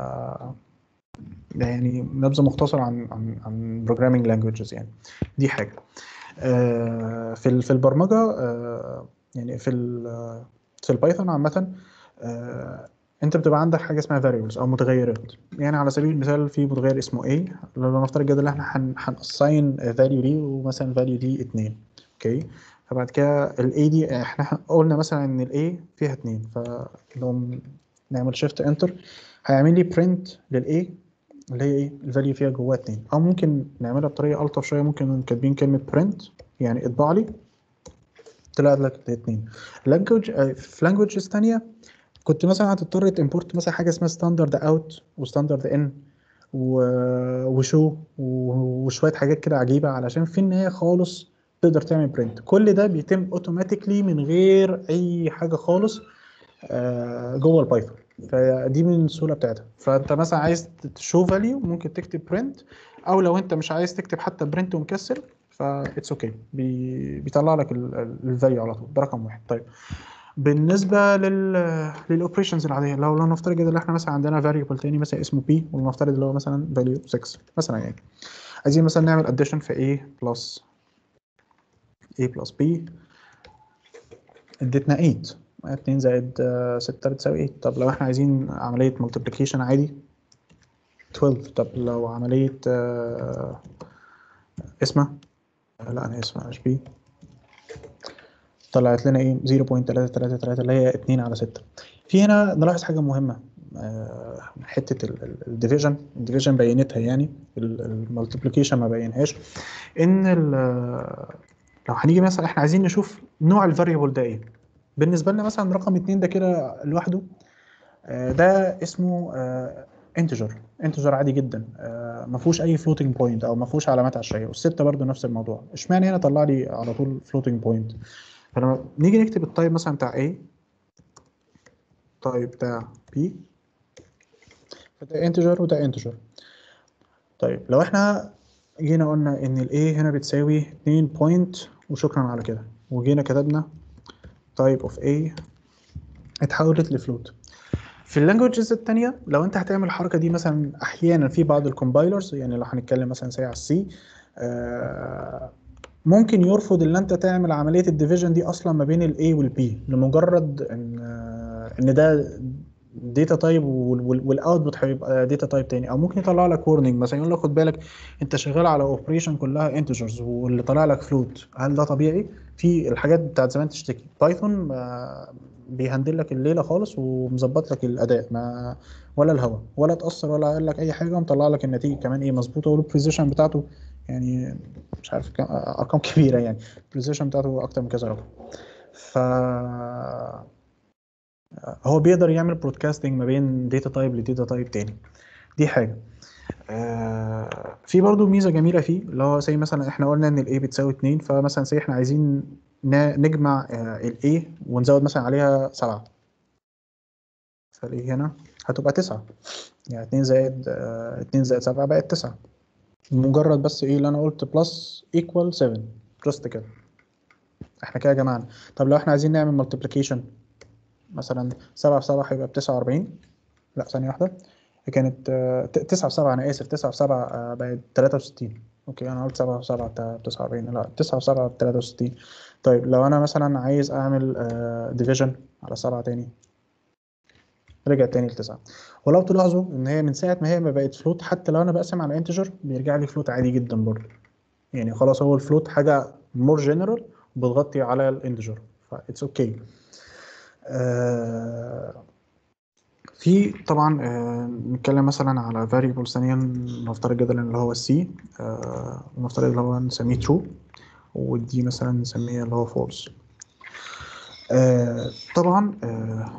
ده يعني نبذه مختصره عن عن عن بروجرامينج لانجويجز يعني دي حاجه آه، في ال- في البرمجه آه، يعني في ال- في البايثون عامه آه، انت بتبقى عندك حاجه اسمها variables او متغيرات يعني على سبيل المثال في متغير اسمه a لو نفترض كده ان احنا هن هنassign value ليه ومثلا value دي 2 اوكي فبعد كده ال a دي احنا قلنا مثلا ان ال a فيها 2 فلو نعمل shift enter هيعمل لي print لل a اللي هي ايه الفاليو فيها جواها 2 او ممكن نعملها بطريقه الطف شويه ممكن كاتبين كلمه print يعني اطبع لي طلع لك الاثنين لانجوج في لانجوجز ثانيه كنت مثلا هتضطر تمبورت مثلا حاجه اسمها ستاندرد اوت وستاندرد ان وشو وشويه حاجات كده عجيبه علشان في النهايه خالص تقدر تعمل برنت كل ده بيتم اوتوماتيكلي من غير اي حاجه خالص آه، جوه البايثون فدي من السهوله بتاعتها فانت مثلا عايز تشو فاليو ممكن تكتب برنت او لو انت مش عايز تكتب حتى برنت ومكسل فا اتس اوكي بيطلع لك الفاليو على طول ده رقم واحد طيب بالنسبه لل للاوبريشنز العاديه لو لو نفترض كده ان احنا مثلا عندنا فاريبل تاني مثلا اسمه بي ولنفترض اللي هو مثلا فاليو 6 مثلا يعني عايزين مثلا نعمل اديشن في a بلس a بلس b اديتنا 8 2 زائد 6 بتساوي 8 طب لو احنا عايزين عمليه ملتبليكيشن عادي 12 طب لو عمليه آه، اسمها لا انا اسمها مش بي طلعت لنا ايه 0.333 اللي هي 2 على 6 في هنا نلاحظ حاجه مهمه آه، حته الديفيجن الديفيجن بينتها يعني المالتيبليكيشن ما بينهاش ان ال- لو هنيجي مثلا احنا عايزين نشوف نوع الفاريبل ده ايه بالنسبه لنا مثلا رقم اتنين ده كده لوحده آه، ده اسمه انتجر انتجر عادي جدا آه، ما فيهوش اي فلوتنج بوينت او ما فيهوش علامات عشريه والسته برضو نفس الموضوع اشمعنى هنا طلع لي على طول فلوتنج بوينت فلما نيجي نكتب التايب مثلا بتاع A تايب بتاع B فده انتجر وده انتجر طيب لو احنا جينا قلنا ان ال A هنا بتساوي 2 بوينت وشكرا على كده وجينا كتبنا type of A اتحولت لفلوت في اللانجوجز التانية لو انت هتعمل الحركة دي مثلا احيانا في بعض الكومبايلرز يعني لو هنتكلم مثلا زي على السي ممكن يرفض ان انت تعمل عملية الديفيجن دي اصلا ما بين الاي والبي لمجرد ان آه، ان ده داتا تايب والاوتبوت هيبقى داتا تايب تاني او ممكن يطلع لك ورنينج مثلا يقول لك خد بالك انت شغال على اوبريشن كلها انتجرز واللي طالع لك فلوت هل ده طبيعي في الحاجات بتاعت زمان تشتكي بايثون آه، بيهندل لك الليله خالص ومظبط لك الاداء ما ولا الهوا ولا اتاثر ولا قال لك اي حاجه ومطلع لك النتيجه كمان ايه مظبوطه والبريزيشن بتاعته يعني مش عارف كام ارقام كبيره يعني البريزيشن بتاعته اكتر من كذا رقم ف هو بيقدر يعمل برودكاستنج ما بين داتا تايب لداتا تايب تاني دي حاجه آه، في برضو ميزه جميله فيه اللي هو زي مثلا احنا قلنا ان الاي بتساوي 2 فمثلا زي احنا عايزين ن- نجمع الاي ونزود مثلا عليها 7 فالاي هنا هتبقى 9 يعني 2 زائد آه، 2 زائد 7 بقت 9 مجرد بس ايه اللي انا قلت بلس ايكوال 7 جاست كده احنا كده جمعنا طب لو احنا عايزين نعمل مالتيبليكيشن مثلا 7 في 7 هيبقى ب 49 لا ثانية واحدة هي كانت 9 في 7 أنا آسف 9 في 7 بقت 63 أوكي أنا قلت 7 في 7 ب 49 لا 9 في 7 ب 63 طيب لو أنا مثلا عايز أعمل ديفيجن على 7 تاني رجعت تاني لتسعة ولو تلاحظوا إن هي من ساعة ما هي ما بقت فلوت حتى لو أنا بقسم على انتجر بيرجع لي فلوت عادي جدا برضه يعني خلاص هو الفلوت حاجة مور جنرال بتغطي على الانتجر فاتس اوكي في طبعا آه، نتكلم مثلا على variables ثانيا نفترض جدلا اللي هو السي ونفترض اللي هو نسميه true ودي مثلا نسميها اللي هو false آه، طبعا آه،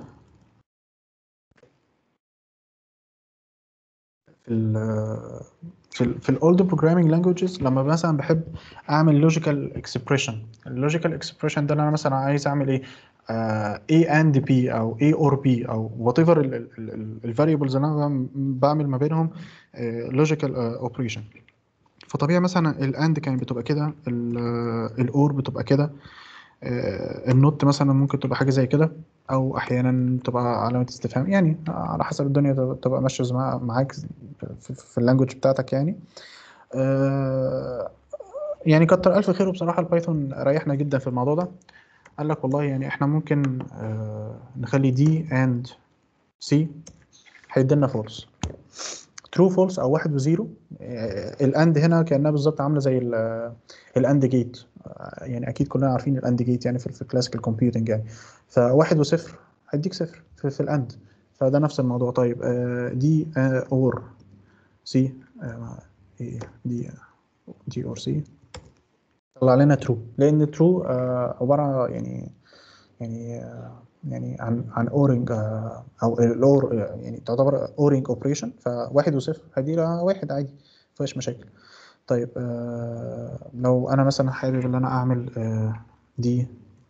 في ال في ال في الاولد بروجرامينج لانجويجز لما مثلا بحب اعمل لوجيكال اكسبريشن اللوجيكال اكسبريشن ده اللي انا مثلا عايز اعمل ايه آه A and B او A or B او whatever الفاريبلز اللي انا بعمل ما بينهم لوجيكال اوبريشن فطبيعي مثلا الاند كانت بتبقى كده الاور بتبقى كده آه، النوت مثلا ممكن تبقى حاجه زي كده او احيانا تبقى علامه استفهام يعني على حسب الدنيا تبقى- تبقى ماشيه زي ما- معاك في, في اللانجوج بتاعتك يعني آه، يعني كتر الف خيره بصراحه البايثون ريحنا جدا في الموضوع ده قال لك والله يعني احنا ممكن آه، نخلي دي اند سي هيدينا فولس ترو فولس او واحد وزيرو الاند هنا كانها بالظبط عامله زي الاند جيت يعني اكيد كلنا عارفين الاند جيت يعني في الكلاسيكال كومبيوتنج يعني فواحد وصفر هيديك صفر في, في الاند فده نفس الموضوع طيب آه، دي اور سي دي دي اور سي طلع لنا ترو لان ترو عباره يعني يعني آه، يعني عن عن اورنج او الاور يعني تعتبر اورنج اوبريشن فواحد وصفر هدي لها واحد عادي مفيهاش مشاكل طيب آه لو انا مثلا حابب ان انا اعمل آه دي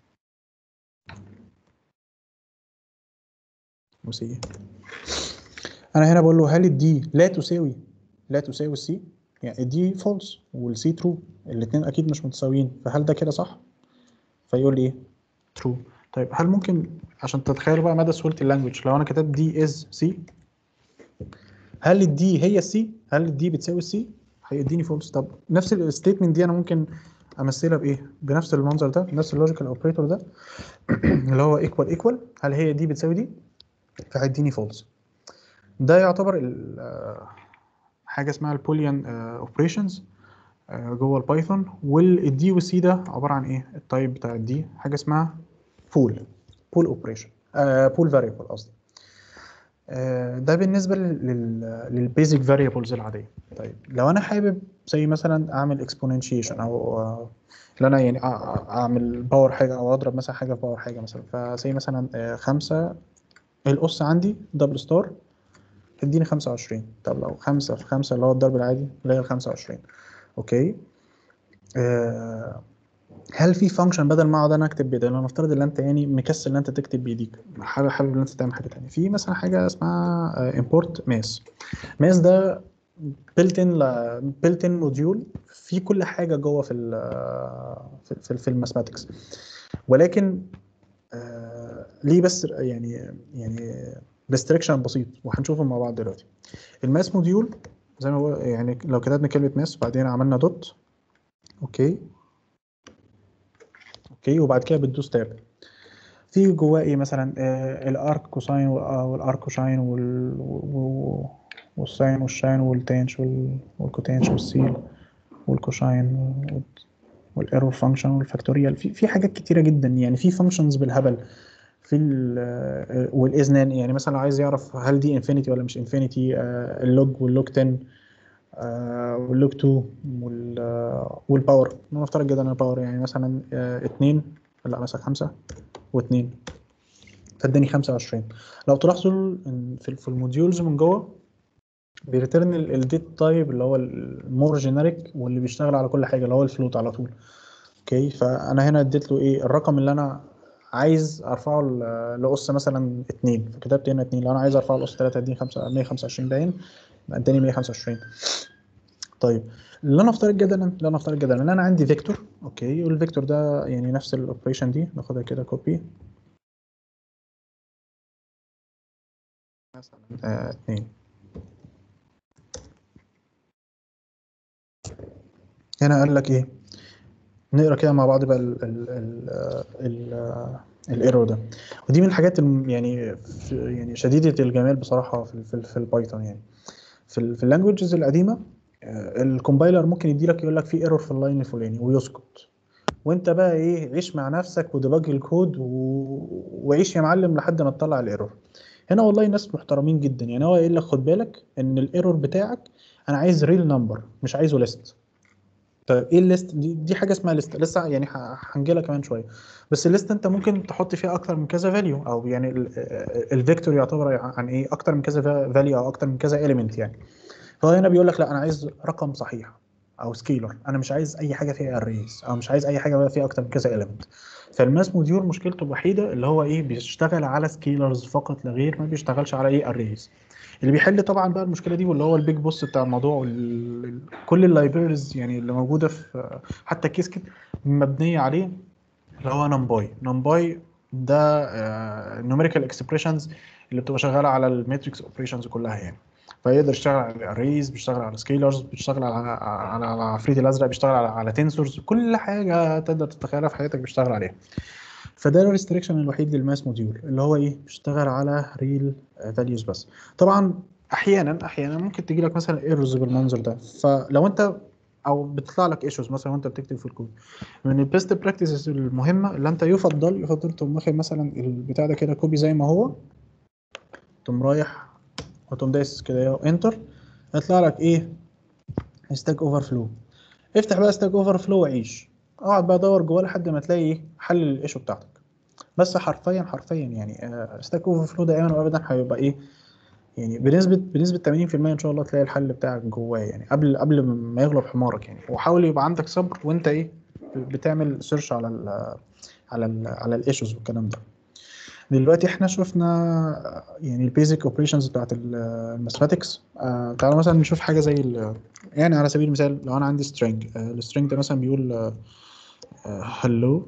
وسي انا هنا بقول له هل الدي لا تساوي لا تساوي السي يعني الدي فولس والسي ترو الاثنين اكيد مش متساويين فهل ده كده صح فيقول لي ايه ترو طيب هل ممكن عشان تتخيلوا بقى مدى سهوله اللانجوج لو انا كتبت دي از سي هل الدي هي السي هل الدي بتساوي السي هيديني فولس طب نفس الستيتمنت دي انا ممكن امثلها بايه بنفس المنظر ده نفس اللوجيكال اوبريتور ده اللي هو ايكوال ايكوال هل هي دي بتساوي دي فهيديني فولس ده يعتبر ال- آه، حاجه اسمها البوليان اوبريشنز جوه البايثون والدي والسي ده عباره عن ايه التايب بتاع الدي حاجه اسمها بول بول اوبريشن بول فاريبل قصدي آه، ده بالنسبه للبيزك فاريبلز العاديه طيب لو انا حابب زي مثلا اعمل اكسبوننشيشن او آه، اللي انا يعني أع- أع- اعمل باور حاجه او اضرب مثلا حاجه في باور حاجه مثلا فزي مثلا آه، خمسة القص عندي دبل ستار تديني 25 طب لو خمسة في خمسة اللي هو الضرب العادي اللي هي ال 25 اوكي آه، هل في فانكشن بدل ما اقعد انا اكتب بايدي لو نفترض ان انت يعني مكسل ان انت تكتب بايديك حابب حابب ان انت تعمل حاجه تانية في مثلا حاجه اسمها امبورت ماس ماس ده بيلتن بيلتن موديول في كل حاجه جوه في ال في في, في الماثماتكس ولكن آه، ليه بس يعني يعني ريستريكشن بسيط وهنشوفه مع بعض دلوقتي الماس موديول زي ما هو يعني لو كتبنا كلمه ماس وبعدين عملنا دوت اوكي اوكي وبعد كده بتدوس تاب في جواه ايه مثلا آه الارك كوساين والارك كوشاين وال و- والساين والشاين والتانش وال- والكوتانش والسيل والكوشاين وال- والايرور فانكشن والفاكتوريال في في حاجات كتيره جدا يعني في فانكشنز بالهبل في ال- والاذنان يعني مثلا لو عايز يعرف هل دي انفينيتي ولا مش انفينيتي اللوج واللوج 10 آه، واللوج 2 وال آه، والباور نفترض جدا ان الباور يعني مثلا 2 لا مثلا 5 و2 فاداني 25 لو تلاحظوا إن في في الموديولز من جوه بيرترن الديت تايب اللي هو المور جينيريك واللي بيشتغل على كل حاجه اللي هو الفلوت على طول اوكي فانا هنا اديت له ايه الرقم اللي انا عايز ارفعه ل- لقص مثلا 2 فكتبت هنا 2 لو انا عايز ارفعه لقص 3 اديني 5 125 باين يبقى اداني 125 طيب اللي انا افترض جدلا اللي انا افترض جدلا ان انا عندي فيكتور اوكي والفيكتور ده يعني نفس الاوبريشن دي ناخدها كده كوبي مثلا آه، اتنين هنا قال لك ايه نقرا كده مع بعض بقى ال ال ال ال الايرور ده ودي من الحاجات الم- يعني في- يعني شديده الجمال بصراحه في ال- في, ال- في البايثون يعني في ال في اللانجوجز القديمه آه، الكومبايلر ممكن يدي لك يقول لك في ايرور في اللاين الفلاني ويسكت وانت بقى ايه عيش مع نفسك وديباج الكود و... وعيش يا معلم لحد ما تطلع الايرور هنا والله الناس محترمين جدا يعني هو قايل لك خد بالك ان الايرور بتاعك انا عايز ريل نمبر مش عايزه ليست طيب ايه الليست دي, دي حاجه اسمها ليست لسه يعني ه- هنجي لها كمان شويه بس الليست انت ممكن تحط فيها اكتر من كذا فاليو او يعني الفيكتور يعتبر عن ايه اكتر من كذا فاليو او اكتر من كذا اليمنت يعني فهو هنا بيقول لك لا انا عايز رقم صحيح او سكيلر انا مش عايز اي حاجه فيها اريز او مش عايز اي حاجه بقى فيها اكتر من كذا اليمنت فالماس موديول مشكلته الوحيده اللي هو ايه بيشتغل على سكيلرز فقط لا غير ما بيشتغلش على ايه اريز اللي بيحل طبعا بقى المشكله دي واللي هو البيج بوس بتاع الموضوع وال- ال- كل اللايبرز يعني اللي موجوده في حتى كيسكت مبنيه عليه اللي هو نمباي نمباي ده نوميريكال اكسبريشنز اللي بتبقى شغاله على الماتريكس اوبريشنز كلها يعني فيقدر يشتغل على الاريز بيشتغل على سكيلرز بيشتغل على على على العفريت الازرق بيشتغل على على تنسورز كل حاجه تقدر تتخيلها في حياتك بيشتغل عليها فده الريستريكشن الوحيد للماس موديول اللي هو ايه بيشتغل على ريل فاليوز بس طبعا احيانا احيانا ممكن تجي لك مثلا ايرورز بالمنظر ده فلو انت او بتطلع لك ايشوز مثلا وانت بتكتب في الكود من البيست براكتسز المهمه اللي انت يفضل يفضل تقوم واخد مثلا البتاع ده كده كوبي زي ما هو تقوم رايح وتقوم دايس كده انتر هيطلع لك ايه ستاك اوفر فلو افتح بقى ستاك اوفر فلو وعيش اقعد بقى دور جواه لحد ما تلاقي ايه حل الايشو بتاعتك بس حرفيا حرفيا يعني ستاك اوفر فلو دائما وابدا هيبقى ايه يعني بنسبة بنسبة 80% ان شاء الله تلاقي الحل بتاعك جواه يعني قبل قبل ما يغلب حمارك يعني وحاول يبقى عندك صبر وانت ايه بتعمل سيرش على ال على ال على الايشوز والكلام ده دلوقتي احنا شفنا يعني البيزك اوبريشنز بتاعت الماثماتكس آه تعالوا مثلا نشوف حاجه زي ال- يعني على سبيل المثال لو انا عندي string آه السترنج ده مثلا بيقول هلو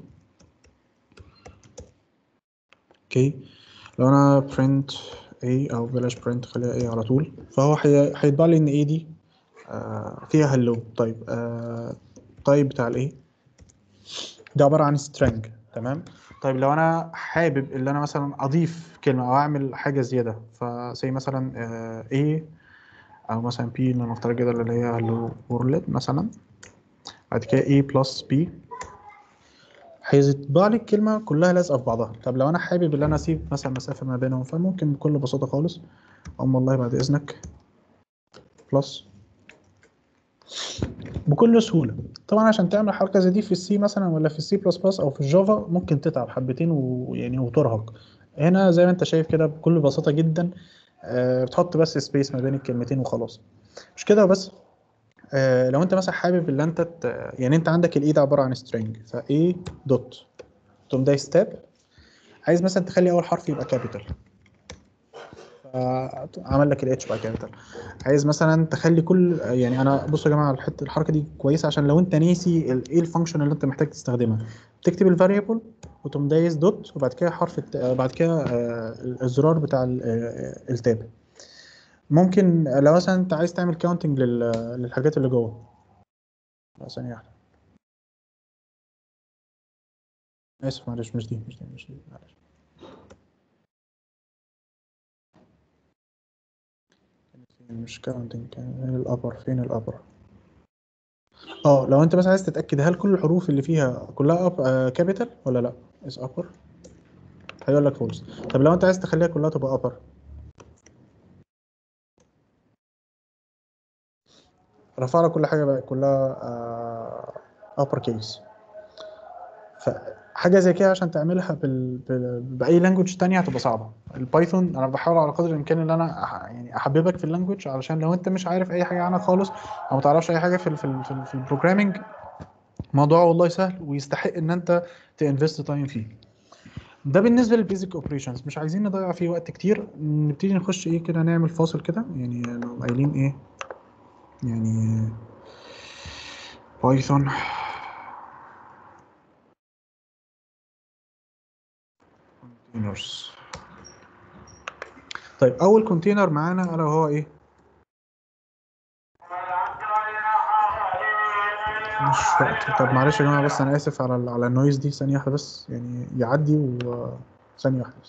اوكي لو انا print a او بلاش print خليها a على طول فهو هي- هيطبع لي ان a دي آه فيها هلو طيب آه طيب بتاع الايه ده عباره عن string تمام طيب لو انا حابب ان انا مثلا اضيف كلمه او اعمل حاجه زياده فزي مثلا آه a او مثلا p اللي نفترض كده اللي هي hello world مثلا بعد كده a plus b هيطبع لي الكلمه كلها لازقه في بعضها طب لو انا حابب ان انا اسيب مثلا مسافه ما بينهم فممكن بكل بساطه خالص اقوم والله بعد اذنك بلس بكل سهوله طبعا عشان تعمل حركه زي دي في السي مثلا ولا في السي بلس بلس او في الجافا ممكن تتعب حبتين ويعني وترهق هنا زي ما انت شايف كده بكل بساطه جدا آه، بتحط بس سبيس ما بين الكلمتين وخلاص مش كده بس آه، لو انت مثلا حابب ان انت ت... يعني انت عندك الاي ده عباره عن سترينج فايه دوت تقوم دايس تاب عايز مثلا تخلي اول حرف يبقى كابيتال فعمل لك الاتش بقى كابيتال عايز مثلا تخلي كل يعني انا بصوا يا جماعه الحته الحركه دي كويسه عشان لو انت ناسي ال- ايه الفانكشن اللي انت محتاج تستخدمها تكتب الفاريبل وتقوم دايس دوت وبعد كده حرف الت... بعد كده آه، الزرار بتاع ال- آه، التاب ممكن لو مثلا انت عايز تعمل كاونتنج للحاجات اللي جوه لا، ثانيه واحده اسف معلش مش دي مش دي مش دي معلش فين مش كاونتنج كان الابر فين الابر اه لو انت مثلا عايز تتاكد هل كل الحروف اللي فيها كلها اب كابيتال ولا لا اس ابر هيقول لك فولس طب لو انت عايز تخليها كلها تبقى ابر رفع لك كل حاجه بقى كلها ابر كيس فحاجه زي كده عشان تعملها بال... بال... باي لانجوج تانية هتبقى صعبه البايثون انا بحاول على قدر الامكان ان انا أح... يعني احببك في اللانجوج علشان لو انت مش عارف اي حاجه عنها خالص او ما تعرفش اي حاجه في ال... في ال... في, ال... في البروجرامينج موضوع والله سهل ويستحق ان انت تنفست تايم فيه ده بالنسبه للبيزك اوبريشنز مش عايزين نضيع فيه وقت كتير نبتدي نخش ايه كده نعمل فاصل كده يعني لو قايلين ايه يعني بايثون كونتينرز طيب اول كونتينر معانا الا وهو ايه مش وقت طب معلش يا جماعه بس انا اسف على ال- على النويز دي ثانيه واحده بس يعني يعدي و ثانيه واحده بس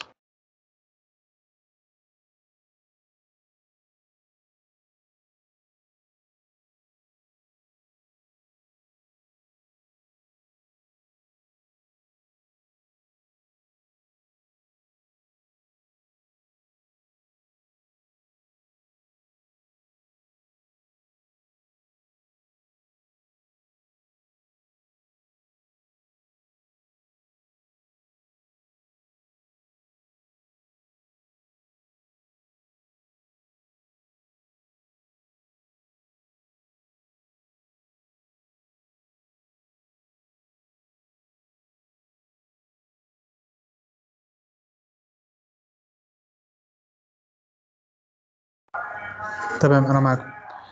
تمام انا معاكم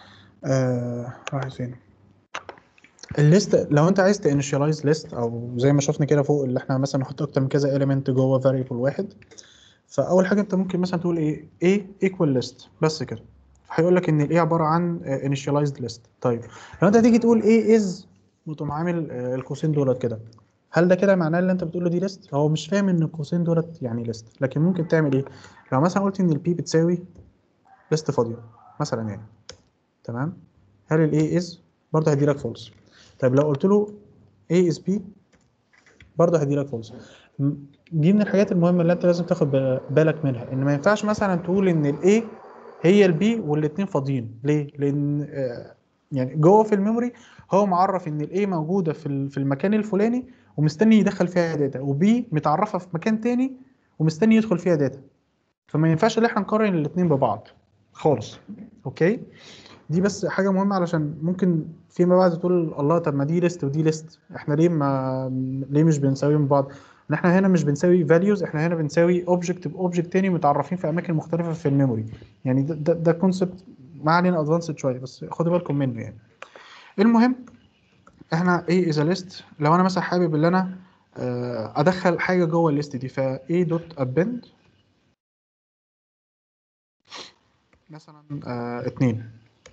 آه راح فين الليست لو انت عايز تانيشاليز ليست او زي ما شفنا كده فوق اللي احنا مثلا نحط اكتر من كذا element جوه variable واحد فاول حاجه انت ممكن مثلا تقول ايه a equal list بس كده هيقول لك ان الايه عباره عن آه، initialized list طيب لو انت تيجي تقول a is وتقوم عامل آه، القوسين دولت كده هل ده كده معناه اللي انت بتقول له دي ليست هو مش فاهم ان القوسين دولت يعني ليست لكن ممكن تعمل ايه لو مثلا قلت ان البي بتساوي ليست فاضيه مثلا يعني تمام هل ال A is برضه هيدي لك فولس طيب لو قلت له A is B برضه هيدي لك فولس دي من الحاجات المهمة اللي انت لازم تاخد بال- بالك منها ان ما ينفعش مثلا تقول ان ال A هي ال B والاتنين فاضيين ليه؟ لان آه، يعني جوه في الميموري هو معرف ان ال A موجودة في ال- في المكان الفلاني ومستني يدخل فيها داتا وB متعرفة في مكان تاني ومستني يدخل فيها داتا فما ينفعش ان احنا نقارن الاتنين ببعض خالص اوكي دي بس حاجة مهمة علشان ممكن فيما بعد تقول الله طب ما دي ليست ودي ليست احنا ليه ما ليه مش بنساويهم بعض؟ ان احنا هنا مش بنساوي values احنا هنا بنساوي object باوبجكت تاني متعرفين في اماكن مختلفة في الميموري يعني ده ده, ده كونسبت ما علينا ادفانسد شوية بس خدوا بالكم منه يعني المهم احنا ايه از ليست لو انا مثلا حابب ان انا آه، ادخل حاجة جوه الليست دي ف a دوت append مثلا آه اتنين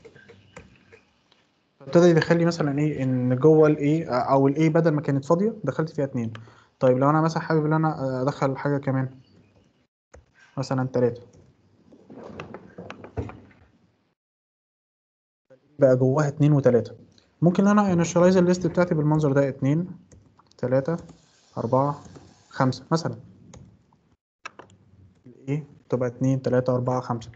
ابتدى يدخل لي مثلا ايه ان جوه الايه او الايه بدل ما كانت فاضيه دخلت فيها اتنين طيب لو انا مثلا حابب ان انا ادخل حاجه كمان مثلا تلاته بقى جواها اتنين وتلاته ممكن انا انشاليز الليست بتاعتي بالمنظر ده اتنين تلاته أربعة خمسة مثلا ايه تبقى اتنين تلاتة أربعة خمسة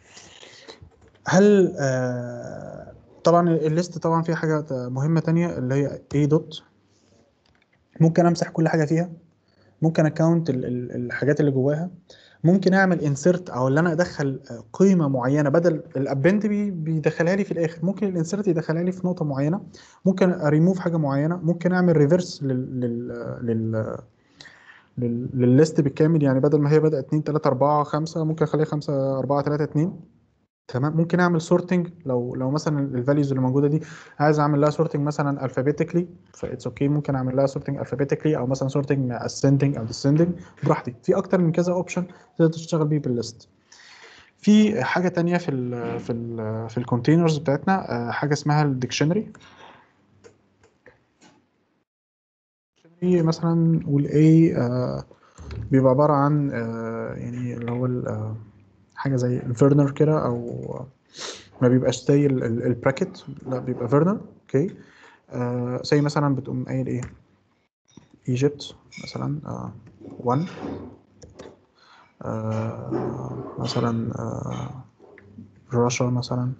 هل آه طبعا الليست طبعا فيها حاجة مهمة تانية اللي هي ايه دوت ممكن امسح كل حاجة فيها ممكن اكونت الحاجات اللي جواها ممكن اعمل انسرت او اللي انا ادخل آه، قيمه معينه بدل الابند بي بيدخلها لي في الاخر ممكن الانسرت يدخلها لي في نقطه معينه ممكن اريموف حاجه معينه ممكن اعمل ريفرس لل لل لل لل- للليست بالكامل يعني بدل ما هي بدأت 2 3 4 5 ممكن اخليها 5 4 3 2 تمام ممكن اعمل سورتنج لو لو مثلا الفاليوز اللي موجوده دي عايز اعمل لها سورتنج مثلا الفابيتيكلي فاتس اوكي ممكن اعمل لها سورتنج الفابيتيكلي او مثلا سورتنج اسcending او descending براحتي في اكتر من كذا اوبشن تقدر تشتغل بيه بالليست في حاجه تانية في ال في ال في الكونتينرز بتاعتنا آه، حاجه اسمها الديكشنري مثلا نقول ايه آه، بيبقى عباره عن آه، يعني اللي هو ال- آه، حاجه زي الفيرنر كده او ما بيبقاش زي البراكت لا بيبقى فيرنر اوكي آه زي مثلا بتقوم قايل ايه ايجيبت مثلا آه 1 آه مثلا آه رشا مثلا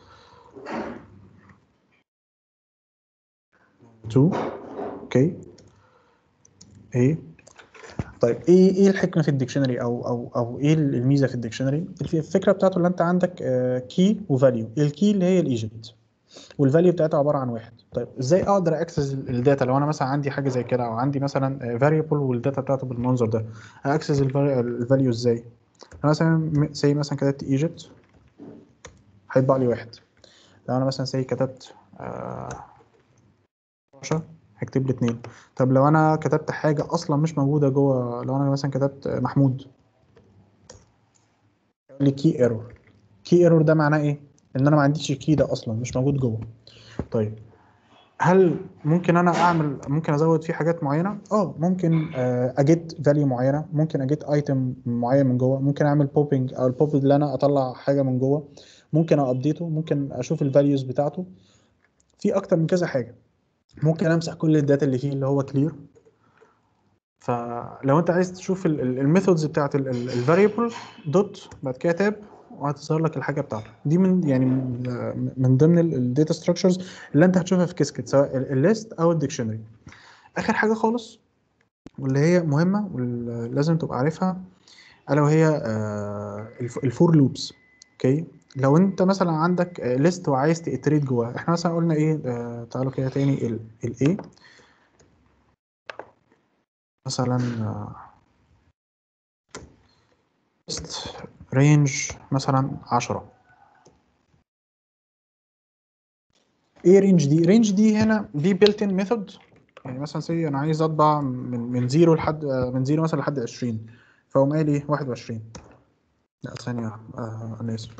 2 اوكي ايه طيب ايه ايه الحكمه في الديكشنري او او او ايه الميزه في الديكشنري الفكره بتاعته اللي انت عندك كي وفاليو الكي اللي هي الايجيبت والفاليو بتاعتها عباره عن واحد طيب ازاي اقدر اكسس الداتا لو انا مثلا عندي حاجه زي كده او عندي مثلا فاريبل والداتا بتاعته بالمنظر ده اكسس الفاليو ازاي انا مثلا زي مثلا كتبت ايجيبت هيطبع لي واحد لو انا مثلا زي كتبت آه، 10 هيكتب لي اتنين طب لو انا كتبت حاجه اصلا مش موجوده جوه لو انا مثلا كتبت محمود يقول لي كي ايرور كي ايرور ده معناه ايه ان انا ما عنديش الكي ده اصلا مش موجود جوه طيب هل ممكن انا اعمل ممكن ازود فيه حاجات معينه اه ممكن آه، اجيت فاليو معينه ممكن اجيت ايتم معين من جوه ممكن اعمل بوبنج او البوب اللي انا اطلع حاجه من جوه ممكن ابديته ممكن اشوف الفاليوز بتاعته في اكتر من كذا حاجه ممكن امسح كل الداتا اللي فيه اللي هو كلير فلو انت عايز تشوف الميثودز بتاعت الفاريبل دوت بعد كده تاب وهتظهر لك الحاجه بتاعته دي من يعني من من ضمن الداتا ستراكشرز اللي انت هتشوفها في كيسكت سواء الليست او الديكشنري اخر حاجه خالص واللي هي مهمه ولازم تبقى عارفها الا وهي آه، الف- الفور لوبس اوكي لو انت مثلا عندك ليست وعايز تيتريت جواها احنا مثلا قلنا ايه آه، تعالوا كده تاني ال الايه مثلا ليست رينج مثلا 10 ايه رينج دي رينج دي هنا دي بيلت ان ميثود يعني مثلا سي انا عايز اطبع من من زيرو لحد آه، من زيرو مثلا لحد 20 فاقوم قايل ايه 21 لا ثانية آه انا اسف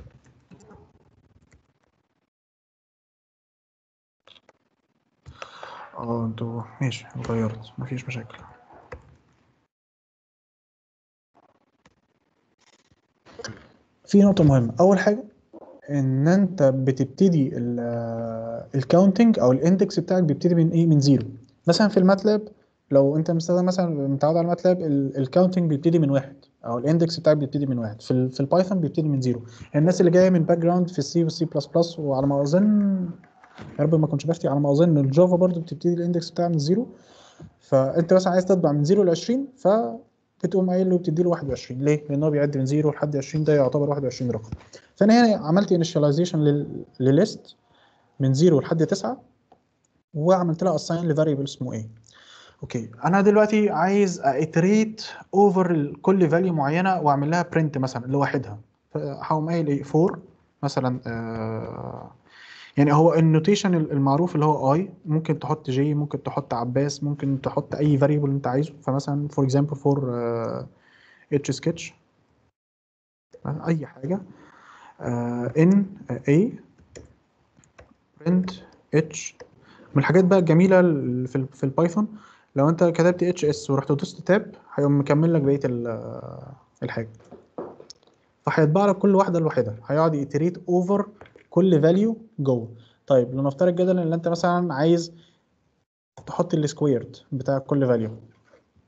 اه انتوا ماشي غيرت مفيش مشاكل في نقطة مهمة أول حاجة إن أنت بتبتدي الكاونتنج أو الاندكس بتاعك بيبتدي من إيه من زيرو مثلا في الماتلاب لو أنت مستخدم مثلا متعود على الماتلاب الكاونتنج بيبتدي من واحد أو الاندكس بتاعك بيبتدي من واحد في ال في البايثون بيبتدي من زيرو الناس اللي جاية من باك جراوند في السي والسي بلس بلس وعلى ما أظن يا رب ما كنتش بفتي على ما أظن الجافا برضو بتبتدي الاندكس بتاعها من زيرو فأنت مثلا عايز تطبع من زيرو ل 20 ف بتقوم قايل له بتدي له 21 ليه؟ لان هو بيعد من 0 لحد 20 ده يعتبر 21 رقم فانا هنا عملت انيشاليزيشن لليست من 0 لحد 9 وعملت لها اساين لفاريبل اسمه ايه اوكي انا دلوقتي عايز اتريت اوفر كل فاليو معينه واعمل لها برنت مثلا لوحدها فهقوم قايل ايه 4 مثلا آه يعني هو النوتيشن المعروف اللي هو اي ممكن تحط جي ممكن تحط عباس ممكن تحط اي فاريبل انت عايزه فمثلا فور اكزامبل فور اتش سكتش اي حاجه ان اي print اتش من الحاجات بقى الجميله ال- في ال في البايثون لو انت كتبت اتش اس ورحت دوست تاب هيقوم مكمل لك بقيه ال- الحاجه فهيطبع لك كل واحده لوحدها هيقعد يتريت اوفر كل فاليو جوه طيب لنفترض جدلا ان انت مثلا عايز تحط السكويرد بتاع كل فاليو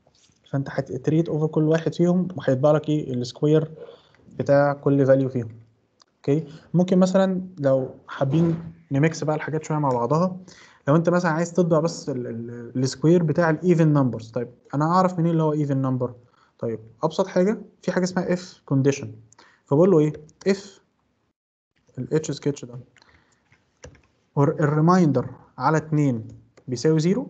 فانت هتتريت اوفر كل واحد فيهم وهيطبع لك ايه السكوير بتاع كل فاليو فيهم اوكي ممكن مثلا لو حابين نميكس بقى الحاجات شويه مع بعضها لو انت مثلا عايز تطبع بس السكوير بتاع الايفن نمبرز طيب انا اعرف منين اللي هو ايفن نمبر طيب ابسط حاجه في حاجه اسمها اف كونديشن فبقول له ايه اف الاتش سكتش ده الريمايندر على 2 بيساوي 0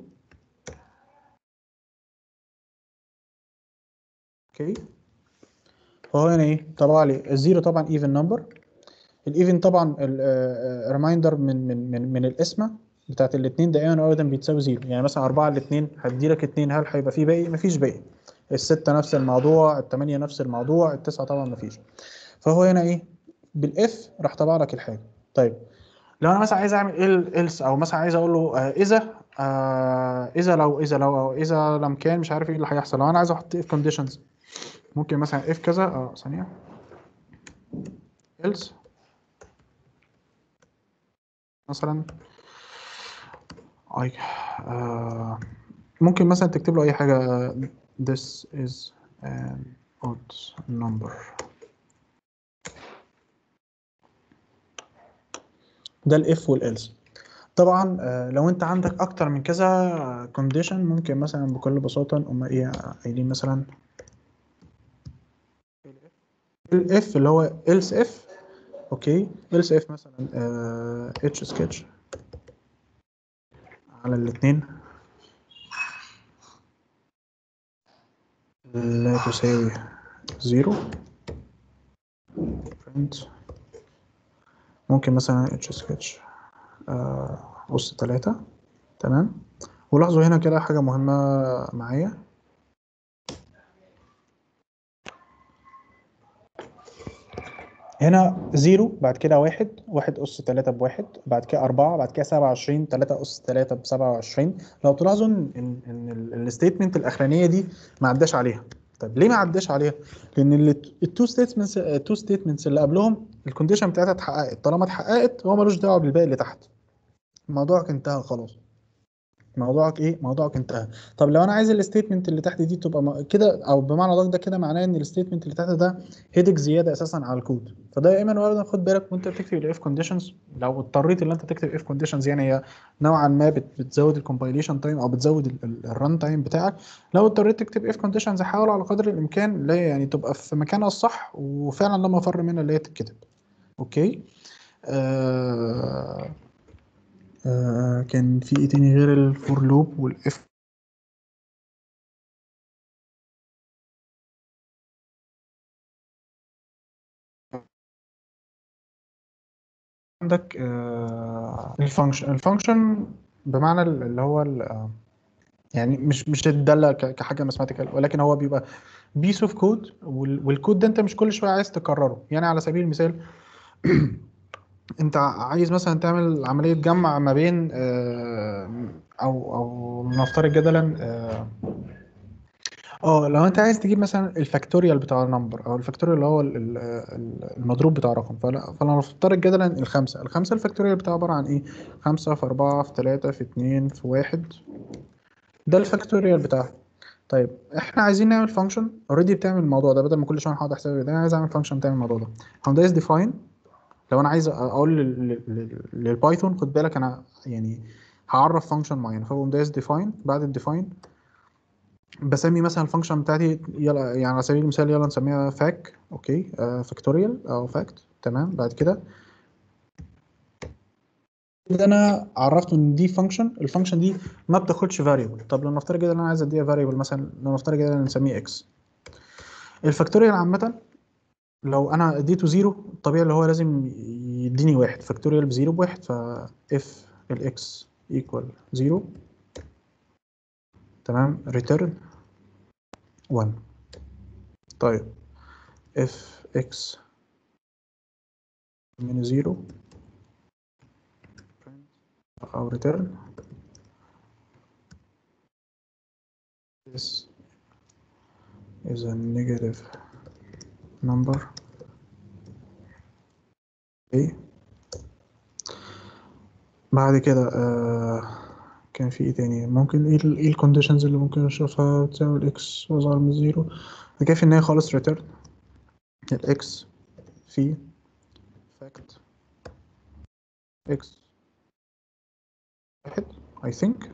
اوكي فهو هنا ايه طبعا لي الزيرو طبعا ايفن نمبر الايفن طبعا الريمايندر من من من من القسمه بتاعت الاثنين دائما ابدا بتساوي زيرو يعني مثلا 4 على 2 هدي لك 2 هل هيبقى فيه باقي مفيش باقي الستة نفس الموضوع الثمانية نفس الموضوع التسعة طبعا مفيش فهو هنا ايه بالاف راح طبع لك الحاجة طيب لو انا مثلا عايز اعمل ايه else او مثلا عايز اقول له آه اذا آه اذا لو اذا لو أو اذا لم كان مش عارف ايه اللي هيحصل لو انا عايز احط if conditions ممكن مثلا if كذا اه ثانية else مثلا I آه ممكن مثلا تكتب له اي حاجة آه، this is an odd number ده الاف والالس طبعا آه، لو انت عندك اكتر من كذا كونديشن ممكن مثلا بكل بساطه نقوم ايه قايلين مثلا الاف اللي هو else اف اوكي else اف مثلا اتش سكتش على الاثنين لا تساوي زيرو print ممكن مثلا اتش سكتش أس تلاتة تمام ولاحظوا هنا كده حاجة مهمة معايا هنا زيرو بعد كده واحد واحد أس تلاتة بواحد بعد كده أربعة بعد كده سبعة وعشرين تلاتة أس تلاتة بسبعة وعشرين لو تلاحظوا إن إن إن الستيتمنت الأخرانية دي ما عداش عليها طب ليه ما عداش عليها؟ لأن التو ستيتمنتس التو ستيتمنتس اللي قبلهم الكونديشن بتاعتها اتحققت طالما اتحققت هو ملوش دعوة بالباقي اللي تحت موضوعك انتهى خلاص موضوعك ايه موضوعك انتهى طب لو انا عايز الستيتمنت اللي تحت دي تبقى م- كده او بمعنى ادق ده كده معناه ان الستيتمنت اللي تحت ده هيدك زياده اساسا على الكود فدائما وابدا خد بالك وانت بتكتب الاف كونديشنز لو اضطريت ان انت تكتب اف كونديشنز يعني هي نوعا ما بت- بتزود الكومبايليشن تايم او بتزود الران تايم بتاعك لو اضطريت تكتب اف كونديشنز حاول على قدر الامكان اللي هي يعني تبقى في مكانها الصح وفعلا لما مفر منها اللي هي تتكتب اوكي آه آه كان في ايه تاني غير الفور لوب والاف عندك آه الفانكشن الفانكشن بمعنى ال- اللي هو ال- آه، يعني مش مش الداله ك- كحاجه ماثيماتيكال ولكن هو بيبقى بيس اوف كود والكود ده انت مش كل شويه عايز تكرره يعني على سبيل المثال انت عايز مثلا تعمل عمليه جمع ما بين آه، او او نفترض جدلا اه آه، لو انت عايز تجيب مثلا الفاكتوريال بتاع النمبر او الفاكتوريال اللي هو ال- ال- ال- المضروب بتاع رقم فلا فانا نفترض جدلا الخمسه الخمسه الفاكتوريال بتاعها عباره عن ايه خمسة في أربعة في تلاتة في اتنين في واحد ده الفاكتوريال بتاعها طيب احنا عايزين نعمل فانكشن اوريدي بتعمل الموضوع ده بدل ما كل شويه هقعد احسب ده انا عايز اعمل فانكشن بتعمل الموضوع ده هقوم دايس ديفاين لو انا عايز اقول لل- لل- لل- للبايثون خد بالك انا يعني هعرف فانكشن معين فاقوم دايس ديفاين بعد الديفاين بسمي مثلا الفانكشن بتاعتي يلا يعني على سبيل المثال يلا نسميها فاك اوكي فاكتوريال او فاكت تمام بعد كده كده انا عرفته ان دي فانكشن الفانكشن دي ما بتاخدش فاريبل طب لو نفترض كده ان انا عايز اديها فاريبل مثلا لو نفترض كده نسميه اكس الفاكتوريال عامه لو انا اديته زيرو الطبيعي اللي هو لازم يديني واحد فاكتوريال بزيرو بواحد ف اف الاكس ايكوال زيرو تمام ريتيرن 1 طيب اف اكس من زيرو او return this is a negative number okay. بعد كده آه كان في ايه تاني ممكن ايه ال ايه الكونديشنز اللي ممكن اشوفها تساوي الاكس واصغر من زيرو كده في النهاية خالص ريتيرن الاكس في فاكت اكس واحد I think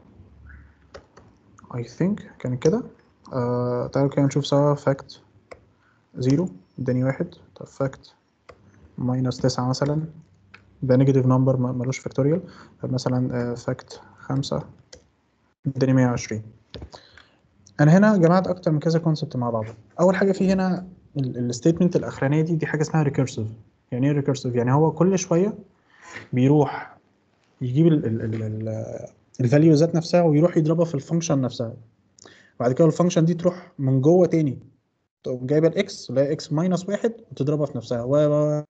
I think كان كده آه تعالوا كده نشوف سوا فاكت زيرو اداني واحد طب فاكت ماينس تسعة مثلا ده نيجاتيف نمبر ملوش فاكتوريال طب مثلا فاكت خمسة اداني مية وعشرين انا هنا جمعت اكتر من كذا كونسبت مع بعض اول حاجه في هنا الستيتمنت الاخرانيه دي دي حاجه اسمها ريكيرسيف يعني ايه ريكيرسيف يعني هو كل شويه بيروح يجيب الفاليو ذات نفسها ويروح يضربها في الفانكشن نفسها بعد كده الفانكشن دي تروح من جوه تاني تقوم جايبه الاكس اللي هي اكس ماينس واحد وتضربها في نفسها و و-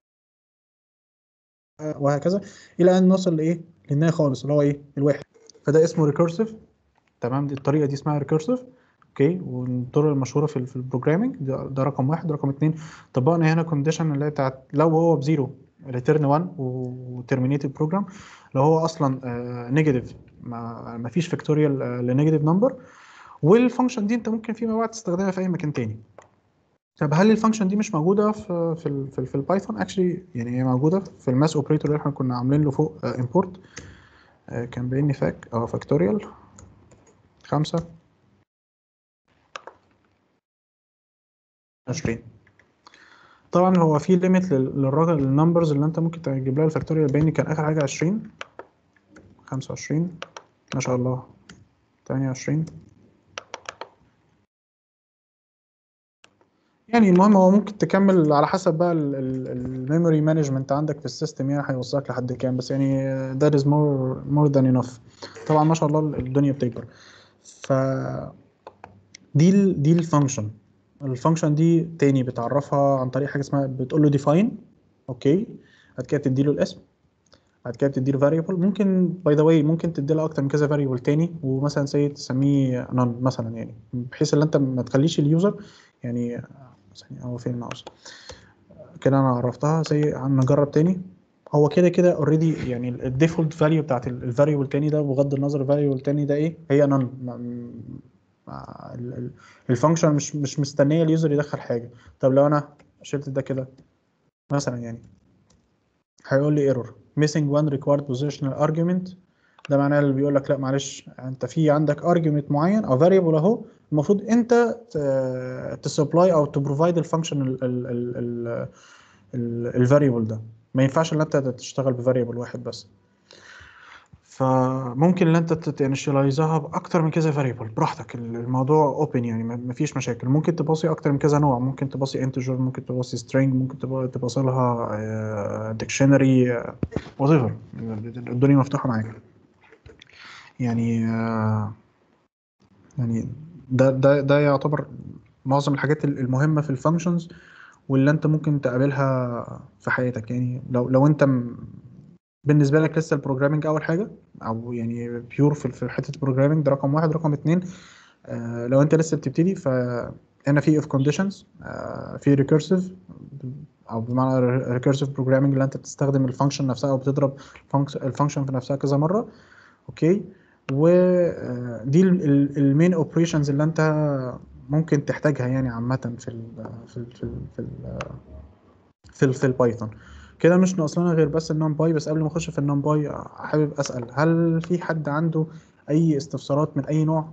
وهكذا الى ان نوصل لايه للنهايه خالص اللي هو ايه الواحد فده اسمه ريكيرسيف تمام دي الطريقه دي اسمها ريكيرسيف اوكي والطرق المشهوره في ال- في البروجرامنج ده, ده رقم واحد رقم اتنين طبقنا هنا كونديشن اللي هي بتاعت لو هو بزيرو ريتيرن 1 وترمينيت البروجرام لو هو اصلا نيجاتيف ما ما فيش فاكتوريال لنيجاتيف نمبر والفانكشن دي انت ممكن فيما بعد تستخدمها في اي مكان تاني طب هل الفانكشن دي مش موجوده في في ال في, ال في البايثون اكشلي يعني هي موجوده في الماس اوبريتور اللي احنا كنا عاملين له فوق امبورت كان باين لي فاك اه فاكتوريال خمسة عشرين طبعا هو في ليميت للرقم النمبرز اللي انت ممكن تجيب لها الفاكتوريال باين لي كان اخر حاجه عشرين خمسة وعشرين ما شاء الله تمانية وعشرين يعني المهم هو ممكن تكمل على حسب بقى الميموري مانجمنت عندك في السيستم يعني هيوصلك لحد كام بس يعني that is more more than enough طبعا ما شاء الله الدنيا بتكبر ف دي ال دي الفانكشن الفانكشن دي تاني بتعرفها عن طريق حاجه اسمها بتقول له define اوكي بعد كده بتدي له الاسم بعد كده بتدي له variable ممكن باي ذا واي ممكن تدي له اكتر من كذا variable تاني ومثلا زي تسميه none مثلا يعني بحيث ان انت ما تخليش اليوزر يعني ثانية هو فين الماوس كده انا عرفتها زي نجرب تاني هو كده كده اوريدي يعني الديفولت فاليو بتاعت الفاريبل تاني ده بغض النظر الفاريبل تاني ده ايه هي نون الفانكشن مش مش مستنيه اليوزر يدخل حاجه طب لو انا شلت ده كده مثلا يعني هيقول لي ايرور missing one required positional argument ده معناه اللي بيقول لك لا معلش انت في عندك argument معين او variable اهو المفروض انت تسبلاي او تبروفايد الفانكشن الفاريبل ده ما ينفعش ان انت تشتغل بفاريبل واحد بس فممكن ان انت تنشلايزها باكتر من كذا فاريبل براحتك الموضوع اوبن يعني ما فيش مشاكل ممكن تباصي اكتر من كذا نوع ممكن تباصي انتجر ممكن تباصي سترينج ممكن تباصي لها ديكشنري وات ايفر الدنيا مفتوحه معاك يعني يعني ده ده ده يعتبر معظم الحاجات المهمه في الفانكشنز واللي انت ممكن تقابلها في حياتك يعني لو لو انت م... بالنسبه لك لسه البروجرامينج اول حاجه او يعني بيور في في حته البروجرامينج ده رقم واحد رقم اتنين آه لو انت لسه بتبتدي فهنا في اف كونديشنز آه في ريكيرسيف او بمعنى ريكيرسيف بروجرامينج اللي انت بتستخدم الفانكشن نفسها او بتضرب الفانكشن في نفسها كذا مره اوكي ودي المين اوبريشنز اللي انت ممكن تحتاجها يعني عامه في ال في ال في ال في ال في, ال في البايثون كده مش ناقص لنا غير بس النم باي بس قبل ما اخش في النم باي حابب اسال هل في حد عنده اي استفسارات من اي نوع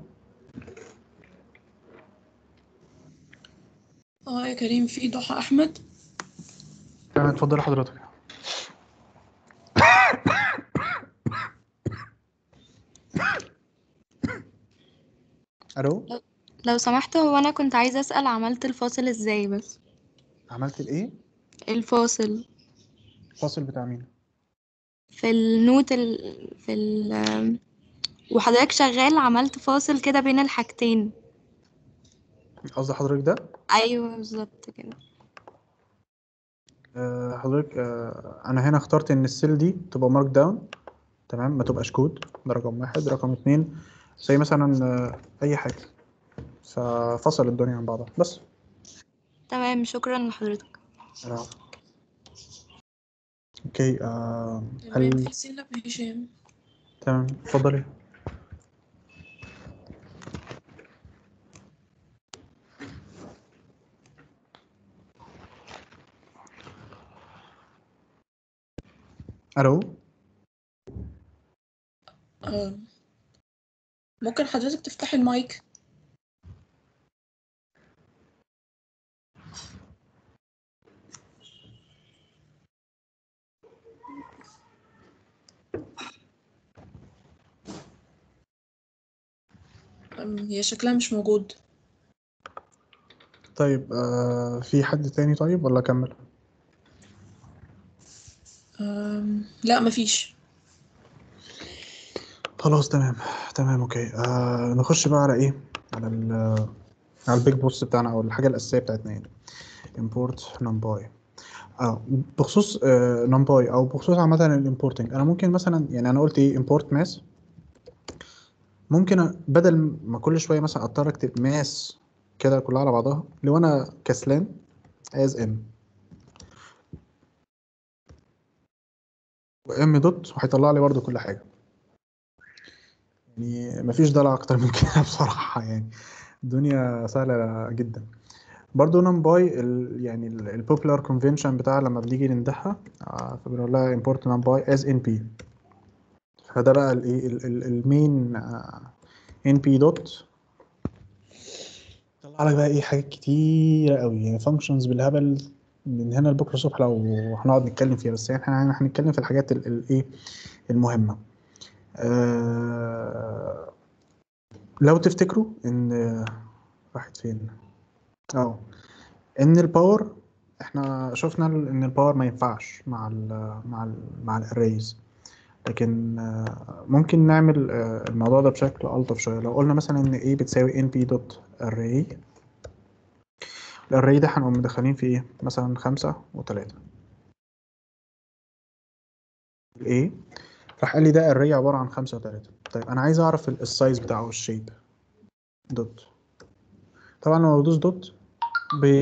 اه يا كريم في ضحى احمد تمام اتفضل حضرتك الو لو سمحت هو انا كنت عايزه اسال عملت الفاصل ازاي بس عملت الايه الفاصل الفاصل بتاع مين في النوت ال... في ال... وحضرتك شغال عملت فاصل كده بين الحاجتين قصدي حضرتك ده ايوه بالظبط كده آه حضرتك آه انا هنا اخترت ان السيل دي تبقى مارك داون تمام ما تبقاش كود ده رقم واحد رقم اتنين زي مثلا آه اي حاجه ففصل الدنيا عن بعضها بس تمام شكرا لحضرتك العفو اوكي آه تمام هل في سيلة هشام تمام اتفضلي الو آه، ممكن حضرتك تفتحي المايك أم، هي شكلها مش موجود طيب آه في حد تاني طيب ولا اكمل أم، لا مفيش خلاص تمام تمام اوكي آه نخش بقى على ايه على ال على البيج بوست بتاعنا او الحاجه الاساسيه بتاعتنا يعني import numpy اه بخصوص آه numpy او بخصوص عامه الامبورتنج انا ممكن مثلا يعني انا قلت ايه import mass ممكن أ- بدل ما كل شويه مثلا اضطر اكتب ماس كده كلها على بعضها لو انا كسلان as m وام دوت وهيطلع لي برضو كل حاجه يعني مفيش دلع اكتر من كده بصراحه يعني الدنيا سهله جدا برضو نمباي ال يعني البوبولار كونفنشن بتاع لما بنيجي نمدحها آه، فبنقول لها import نمباي as np فده بقى الايه المين ان بي دوت طلع لك بقى ايه حاجات كتيره قوي يعني فانكشنز بالهبل من هنا لبكره الصبح لو هنقعد نتكلم فيها بس يعني احنا هنتكلم في الحاجات الايه المهمه آه لو تفتكروا ان راحت فين اه ان الباور احنا شفنا ال- ان الباور ما ينفعش مع ال مع ال مع الاريز لكن آه، ممكن نعمل آه، الموضوع ده بشكل ألطف شوية لو قلنا مثلا إن A بتساوي NP دوت array الأري ده هنقوم مدخلين فيه إيه مثلا خمسة وتلاتة ال A راح قال لي ده array عبارة عن خمسة وتلاتة طيب أنا عايز أعرف ال- السايز بتاعه الشيب دوت طبعا لما بدوس دوت بي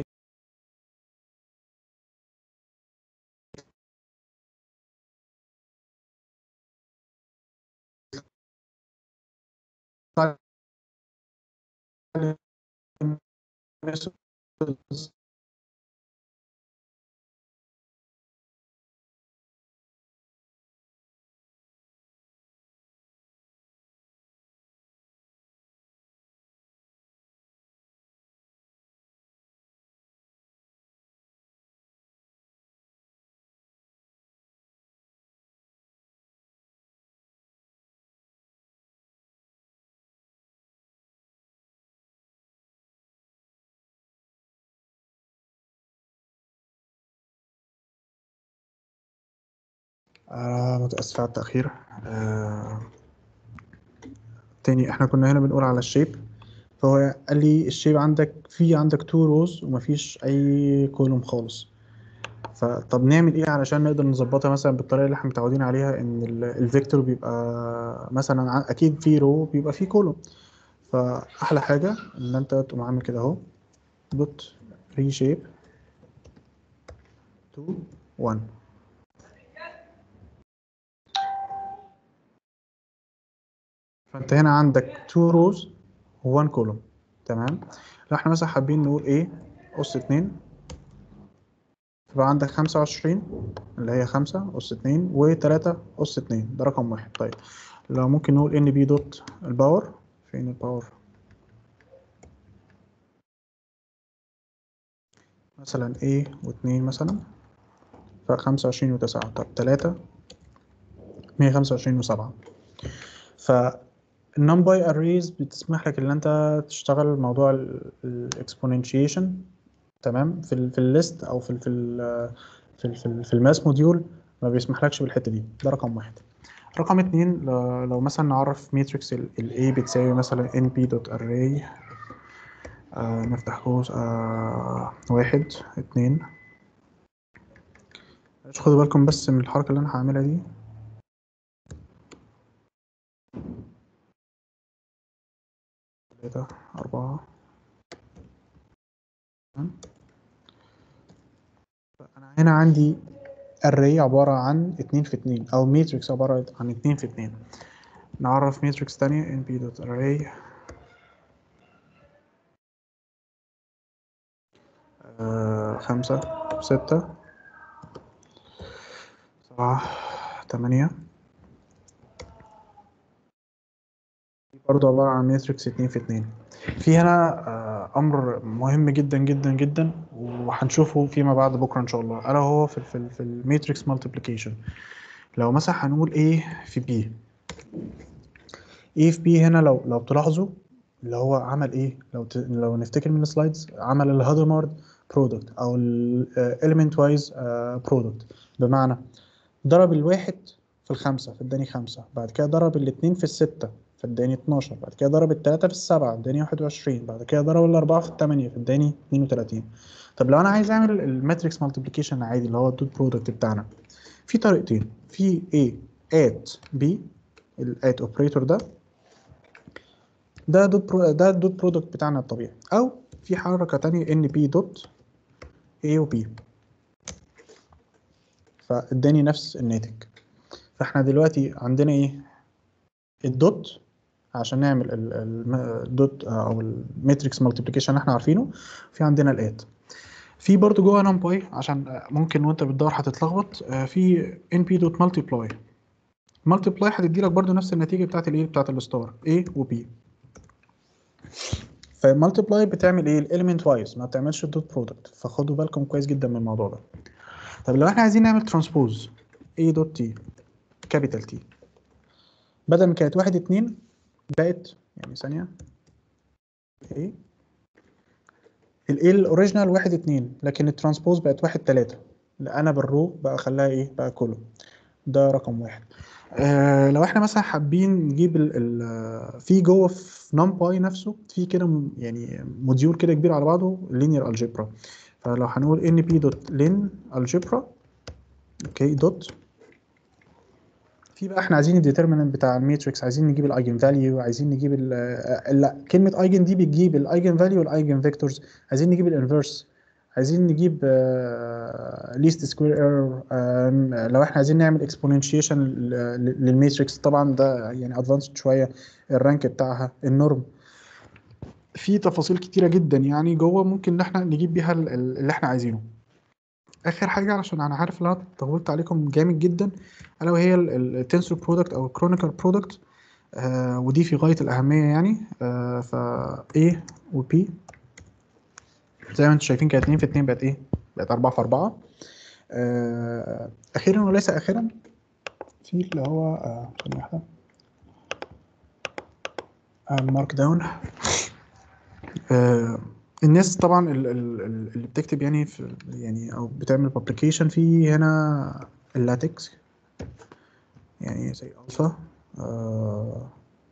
آه متأسف على التأخير آه تاني احنا كنا هنا بنقول على الشيب فهو قال لي الشيب عندك في عندك تو روز ومفيش أي كولوم خالص فطب نعمل ايه علشان نقدر نظبطها مثلا بالطريقة اللي احنا متعودين عليها ان ال- الفيكتور بيبقى مثلا ع- اكيد في رو بيبقى في كولوم فأحلى حاجة ان انت تقوم عامل كده اهو دوت ريشيب تو 1 فانت هنا عندك 2 روز و1 كولوم تمام لو احنا مثلا حابين نقول ايه اس 2 يبقى عندك 25 اللي هي 5 اس 2 و3 اس 2 ده رقم واحد طيب لو ممكن نقول ان بي دوت الباور فين الباور مثلا a و2 مثلا ف 25 و9 طب 3 125 و7 ف النمباي اريز بتسمح لك ان انت تشتغل موضوع الاكسبوننشيشن تمام في ال في الليست او في ال في ال في ال في, ال في الماس موديول ما بيسمحلكش بالحته دي ده رقم واحد رقم اتنين لو لو مثلا نعرف ماتريكس ال A بتساوي مثلا np دوت array آه نفتح قوس آه واحد اتنين معلش خدوا بالكم بس من الحركة اللي أنا هعملها دي تلاتة أربعة تمام أنا هنا عندي array عبارة عن اتنين في اتنين أو ماتريكس عبارة عن اتنين في اتنين نعرف ماتريكس تانية np دوت array آه خمسة ستة سبعة تمانية برضه عبارة عن ماتريكس اتنين في اتنين في هنا آه، أمر مهم جدا جدا جدا وهنشوفه فيما بعد بكرة إن شاء الله ألا هو في في, في الماتريكس مالتيبليكيشن لو مثلا هنقول A في B A في B هنا لو لو تلاحظوا اللي هو عمل ايه لو ت... لو نفتكر من السلايدز عمل الهادرمارد برودكت او الاليمنت وايز برودكت بمعنى ضرب الواحد في الخمسة فاداني خمسة بعد كده ضرب الاتنين في الستة فاداني 12 بعد كده ضرب التلاتة في السبعة اداني 21 بعد كده ضرب الأربعة في التمانية فاداني 32 طب لو أنا عايز أعمل الماتريكس مالتيبليكيشن العادي اللي هو الدوت برودكت بتاعنا في طريقتين في A at B الات اوبريتور ده ده دوت برو ده الدوت برودكت بتاعنا الطبيعي او في حركه تانية ان بي دوت اي وبي فاداني نفس الناتج فاحنا دلوقتي عندنا ايه الدوت عشان نعمل ال- ال- الدوت او الماتريكس مالتيبليكيشن احنا عارفينه في عندنا الات في برضو جوه نمباي عشان ممكن وانت بتدور هتتلخبط آه، في ان بي دوت مالتيبلاي مالتيبلاي هتدي لك برضو نفس النتيجه بتاعت الايه بتاعت الستار A و B فالمالتيبلاي بتعمل ايه الاليمنت وايز ما بتعملش الدوت برودكت فخدوا بالكم كويس جدا من الموضوع ده طب لو احنا عايزين نعمل ترانسبوز A دوت T كابيتال T بدل ما كانت واحد اتنين بقت يعني ثانية ايه ال A الاوريجينال واحد اتنين لكن الترانسبوز بقت واحد تلاتة لا انا بالرو بقى خلاها ايه بقى كله ده رقم واحد آه لو احنا مثلا حابين نجيب ال ال في جوه في نمباي نفسه في كده م- يعني موديول كده كبير على بعضه لينير الجبرا فلو هنقول ان بي دوت لين الجبرا اوكي دوت في بقى احنا عايزين الديترمينانت بتاع الماتريكس عايزين نجيب الايجن فاليو عايزين نجيب ال آه، لا كلمه ايجن دي بتجيب الايجن فاليو والايجن فيكتورز عايزين نجيب الانفرس عايزين نجيب ليست سكوير ايرور لو احنا عايزين نعمل اكسبوننشيشن للماتريكس طبعا ده يعني ادفانسد شويه الرانك بتاعها النورم في تفاصيل كتيره جدا يعني جوه ممكن ان احنا نجيب بيها ال- ال- اللي احنا عايزينه اخر حاجه علشان انا عارف ان انا طولت عليكم جامد جدا الا وهي التنسور برودكت او الكرونيكال برودكت آه ودي في غايه الاهميه يعني آه ف A و P زي ما انتم شايفين كانت 2 في 2 بقت ايه؟ بقت 4 في 4 آه اخيرا وليس اخيرا في اللي هو آه ثانية واحدة المارك داون آه الناس طبعا ال- ال- ال- اللي بتكتب يعني في يعني او بتعمل بابليكيشن في هنا اللاتكس يعني زي الفا آه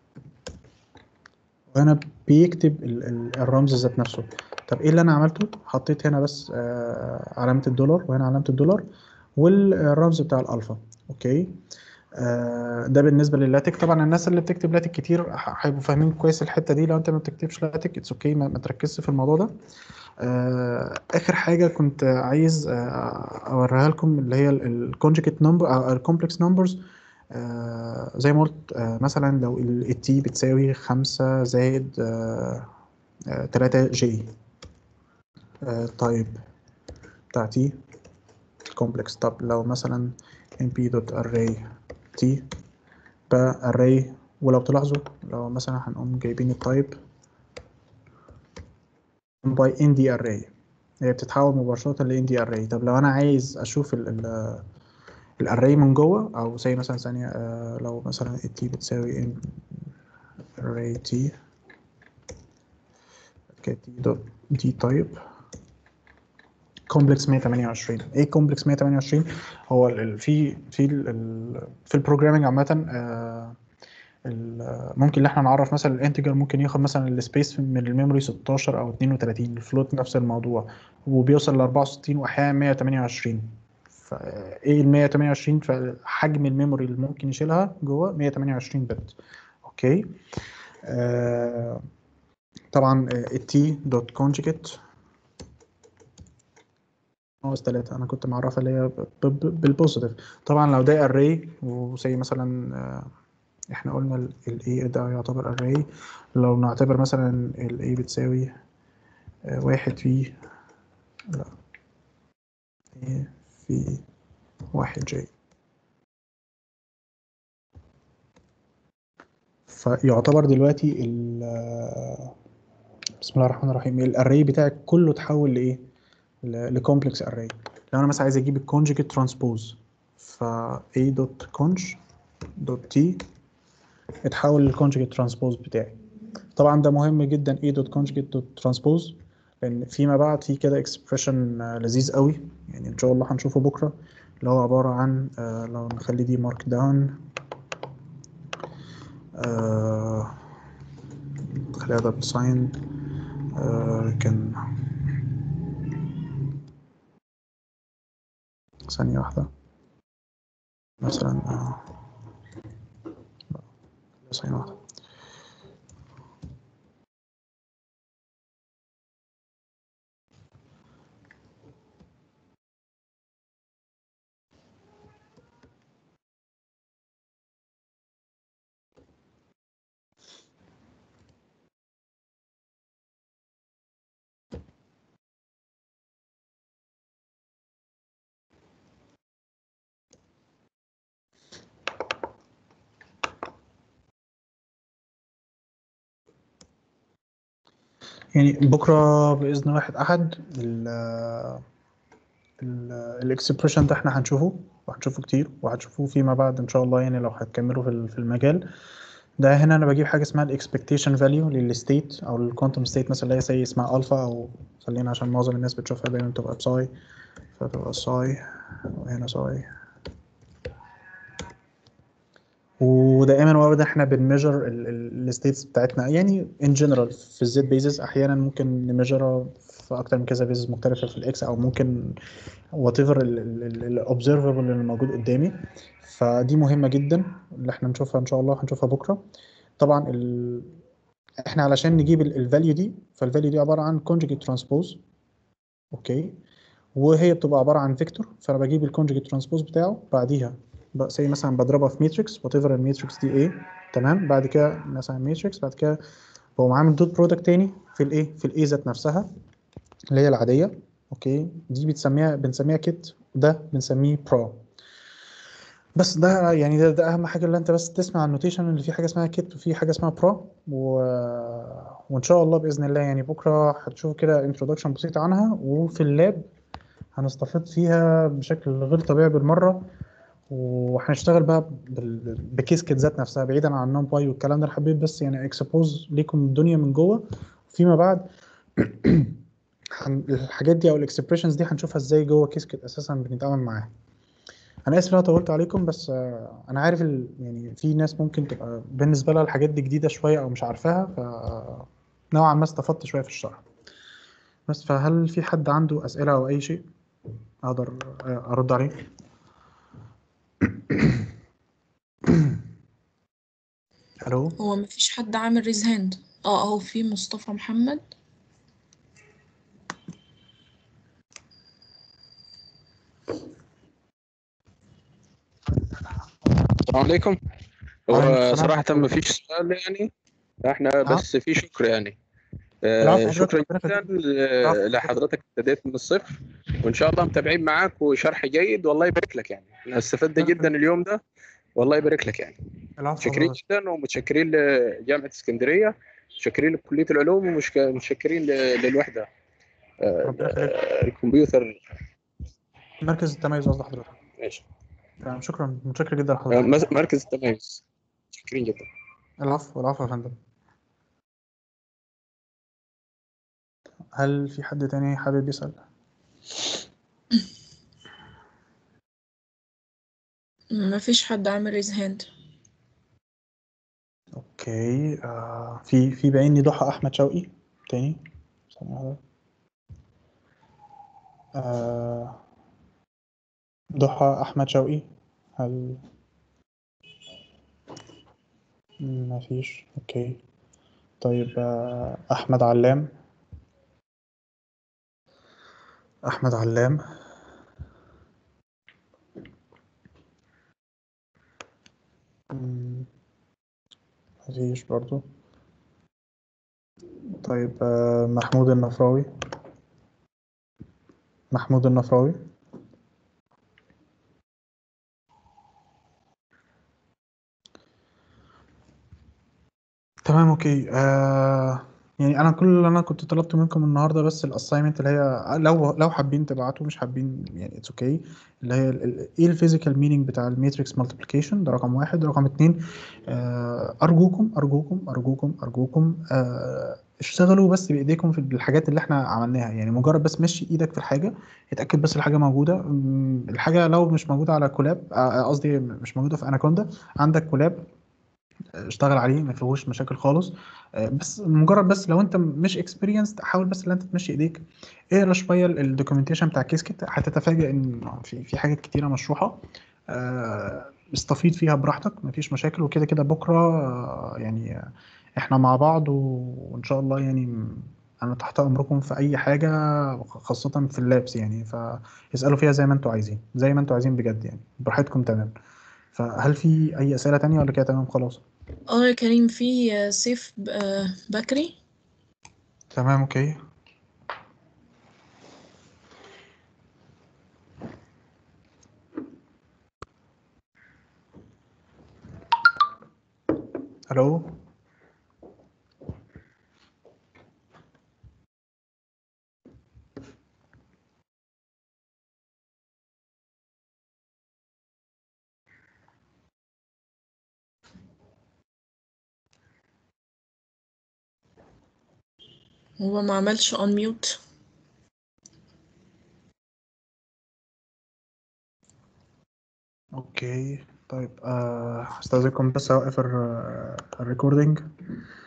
وهنا بيكتب ال- ال- الرمز ذات نفسه طب ايه اللي انا عملته حطيت هنا بس آه علامة الدولار وهنا علامة الدولار والرمز بتاع الالفا اوكي آه ده بالنسبة لللاتك طبعا الناس اللي بتكتب لاتك كتير ح- هيبقوا فاهمين كويس الحتة دي لو انت ما بتكتبش لاتك اتس اوكي ما, ما تركزش في الموضوع ده آه اخر حاجة كنت عايز آه اوريها لكم اللي هي الكونجكت نمبر او الكومبلكس نمبرز آه زي ما قلت آه مثلا لو التي بتساوي خمسة زائد آه آه تلاتة جي آه طيب بتاعتي كومبلكس طب لو مثلا np دوت array t بقى array ولو تلاحظوا لو مثلا هنقوم جايبين التايب by nd array هي بتتحول مباشرة ل nd array طب لو أنا عايز أشوف ال ال الاري من جوه أو زي مثلا ثانية آه لو مثلا t بتساوي n array t كده t دوت d type كومبلكس 128 ايه كومبلكس 128 هو ال- ال- في في ال- ال- في البروجرامينج عامه آه، ال- ممكن ان احنا نعرف مثلا الانتجر ممكن ياخد مثلا السبيس من الميموري 16 او 32 الفلوت نفس الموضوع وبيوصل ل 64 واحيانا 128 فايه ال 128 فحجم الميموري اللي ممكن يشيلها جوه 128 بت اوكي آه طبعا التي دوت كونجكت ناقص تلاتة أنا كنت معرفة اللي هي ب- ب- بالبوزيتيف طبعا لو ده array وزي مثلا آه، احنا قلنا ال ال A ده يعتبر array لو نعتبر مثلا ال A بتساوي آه، واحد في لا A في واحد J فيعتبر دلوقتي ال بسم الله الرحمن الرحيم الاري بتاعك كله اتحول لايه لكومبلكس اري لو انا مثلا عايز اجيب الكونجكت ترانسبوز ف a دوت كونج دوت t اتحول للكونجكت ترانسبوز بتاعي طبعا ده مهم جدا a دوت كونجكت دوت ترانسبوز لان فيما بعد في كده اكسبريشن لذيذ قوي يعني ان شاء الله هنشوفه بكره اللي هو عباره عن آه، لو نخلي دي مارك داون خليها دبل ساين كان ثانية واحدة مثلا آه، ثانية واحدة يعني بكرة بإذن واحد أحد ال الاكسبريشن ده احنا هنشوفه وهنشوفه كتير وهتشوفوه فيما بعد ان شاء الله يعني لو هتكملوا في ال- في المجال ده هنا انا بجيب حاجه اسمها الاكسبكتيشن فاليو للستيت او الكوانتم ستيت مثلا اللي هي زي اسمها الفا او خلينا عشان معظم الناس بتشوفها دايما بتبقى بساي فتبقى ساي وهنا ساي ودائما وابدا احنا بنميجر الستيتس بتاعتنا يعني ان جنرال في الزد بيزز احيانا ممكن نميجرها في اكتر من كذا بيزز مختلفه في الاكس او ممكن وات ايفر الاوبزرفبل اللي موجود قدامي فدي مهمه جدا اللي احنا نشوفها ان شاء الله هنشوفها بكره طبعا ال... احنا علشان نجيب الفاليو دي فالفاليو دي عباره عن conjugate transpose اوكي وهي بتبقى عباره عن فيكتور فانا بجيب الكونجكت ترانسبوز بتاعه بعديها زي مثلا بضربها في ماتريكس وات ايفر الماتريكس دي ايه تمام بعد كده مثلا ماتريكس بعد كده بقوم عامل دوت برودكت تاني في الايه في الايه ذات نفسها اللي هي العاديه اوكي دي بتسميها بنسميها كيت وده بنسميه برو بس ده يعني ده, ده اهم حاجه اللي انت بس تسمع النوتيشن اللي في حاجه اسمها كيت وفي حاجه اسمها برو و... وان شاء الله باذن الله يعني بكره هتشوفوا كده انترودكشن بسيطه عنها وفي اللاب هنستفيد فيها بشكل غير طبيعي بالمره وهنشتغل بقى بال- بكيس كيت ذات نفسها بعيدا عن النون باي والكلام ده انا حبيت بس يعني اكسبوز ليكم الدنيا من جوه فيما بعد هن- الحاجات دي او الاكسبريشنز دي هنشوفها ازاي جوه كيس كيت اساسا بنتعامل معاها انا اسف لو أنا طولت عليكم بس آه، انا عارف ال... يعني في ناس ممكن تبقى بالنسبه لها الحاجات دي جديده شويه او مش عارفاها ف نوعا ما استفدت شويه في الشرح بس فهل في حد عنده اسئله او اي شيء اقدر آه، ارد عليه الو هو مفيش حد عامل ريز هاند اه اهو في مصطفى محمد السلام عليكم وعليكم هو السلام صراحة ورحمة ما الله. فيش سؤال يعني احنا بس في شكر يعني آه، العفو حضرتك، شكرا ربنا جدا يخليك. ل- العفو. لحضرتك ابتديت من الصفر وان شاء الله متابعين معاك وشرح جيد والله يبارك لك يعني انا استفدت شكرا. جدا اليوم ده والله يبارك لك يعني العفو متشكرين حضرتك. جدا ومتشكرين لجامعة اسكندرية متشكرين لكلية العلوم ومتشكرين للوحدة آه، ربنا يخليك الكمبيوتر مركز التميز قصدي حضرتك ماشي تمام شكرا متشكر جدا آه، لحضرتك مز- مركز التميز متشكرين جدا العفو العفو يا فندم هل في حد تاني حابب يسأل؟ مفيش حد عامل ريز هاند اوكي آه في في باين لي ضحى احمد شوقي تاني ثانية واحدة آه ضحى احمد شوقي هل ما فيش اوكي طيب آه احمد علام احمد علام مم، مفيش برضو طيب آه محمود النفراوي محمود النفراوي تمام اوكي آه يعني انا كل اللي انا كنت طلبته منكم النهارده بس الاساينمنت اللي هي لو لو حابين تبعتوا مش حابين يعني اتس اوكي okay. اللي هي ال- ال- ايه الفيزيكال مينينج بتاع الماتريكس مالتيبليكيشن ده رقم واحد رقم اتنين آه ارجوكم ارجوكم ارجوكم ارجوكم آه اشتغلوا بس بايديكم في الحاجات اللي احنا عملناها يعني مجرد بس مشي ايدك في الحاجه اتاكد بس الحاجه موجوده مم، الحاجه لو مش موجوده على كولاب آه، قصدي مش موجوده في اناكوندا عندك كولاب اشتغل عليه ما فيهوش مشاكل خالص آه، بس مجرد بس لو انت مش اكسبيرينس حاول بس ان انت تمشي ايديك اقرا شويه الدوكيومنتيشن بتاع كيسكت هتتفاجئ ان في في حاجات كتيره مشروحه آه، استفيد فيها براحتك مفيش مشاكل وكده كده بكره آه، يعني آه، احنا مع بعض و- وان شاء الله يعني انا تحت امركم في اي حاجه خاصه في اللابس يعني فاسالوا فيها زي ما انتوا عايزين زي ما انتوا عايزين بجد يعني براحتكم تمام فهل في اي اسئله تانية ولا كده تمام خلاص اه يا كريم في آه، سيف ب- آه، بكري تمام اوكي الو هو ما عملش on mute اوكي طيب آه، هستاذنكم بس اوقف الريكوردينج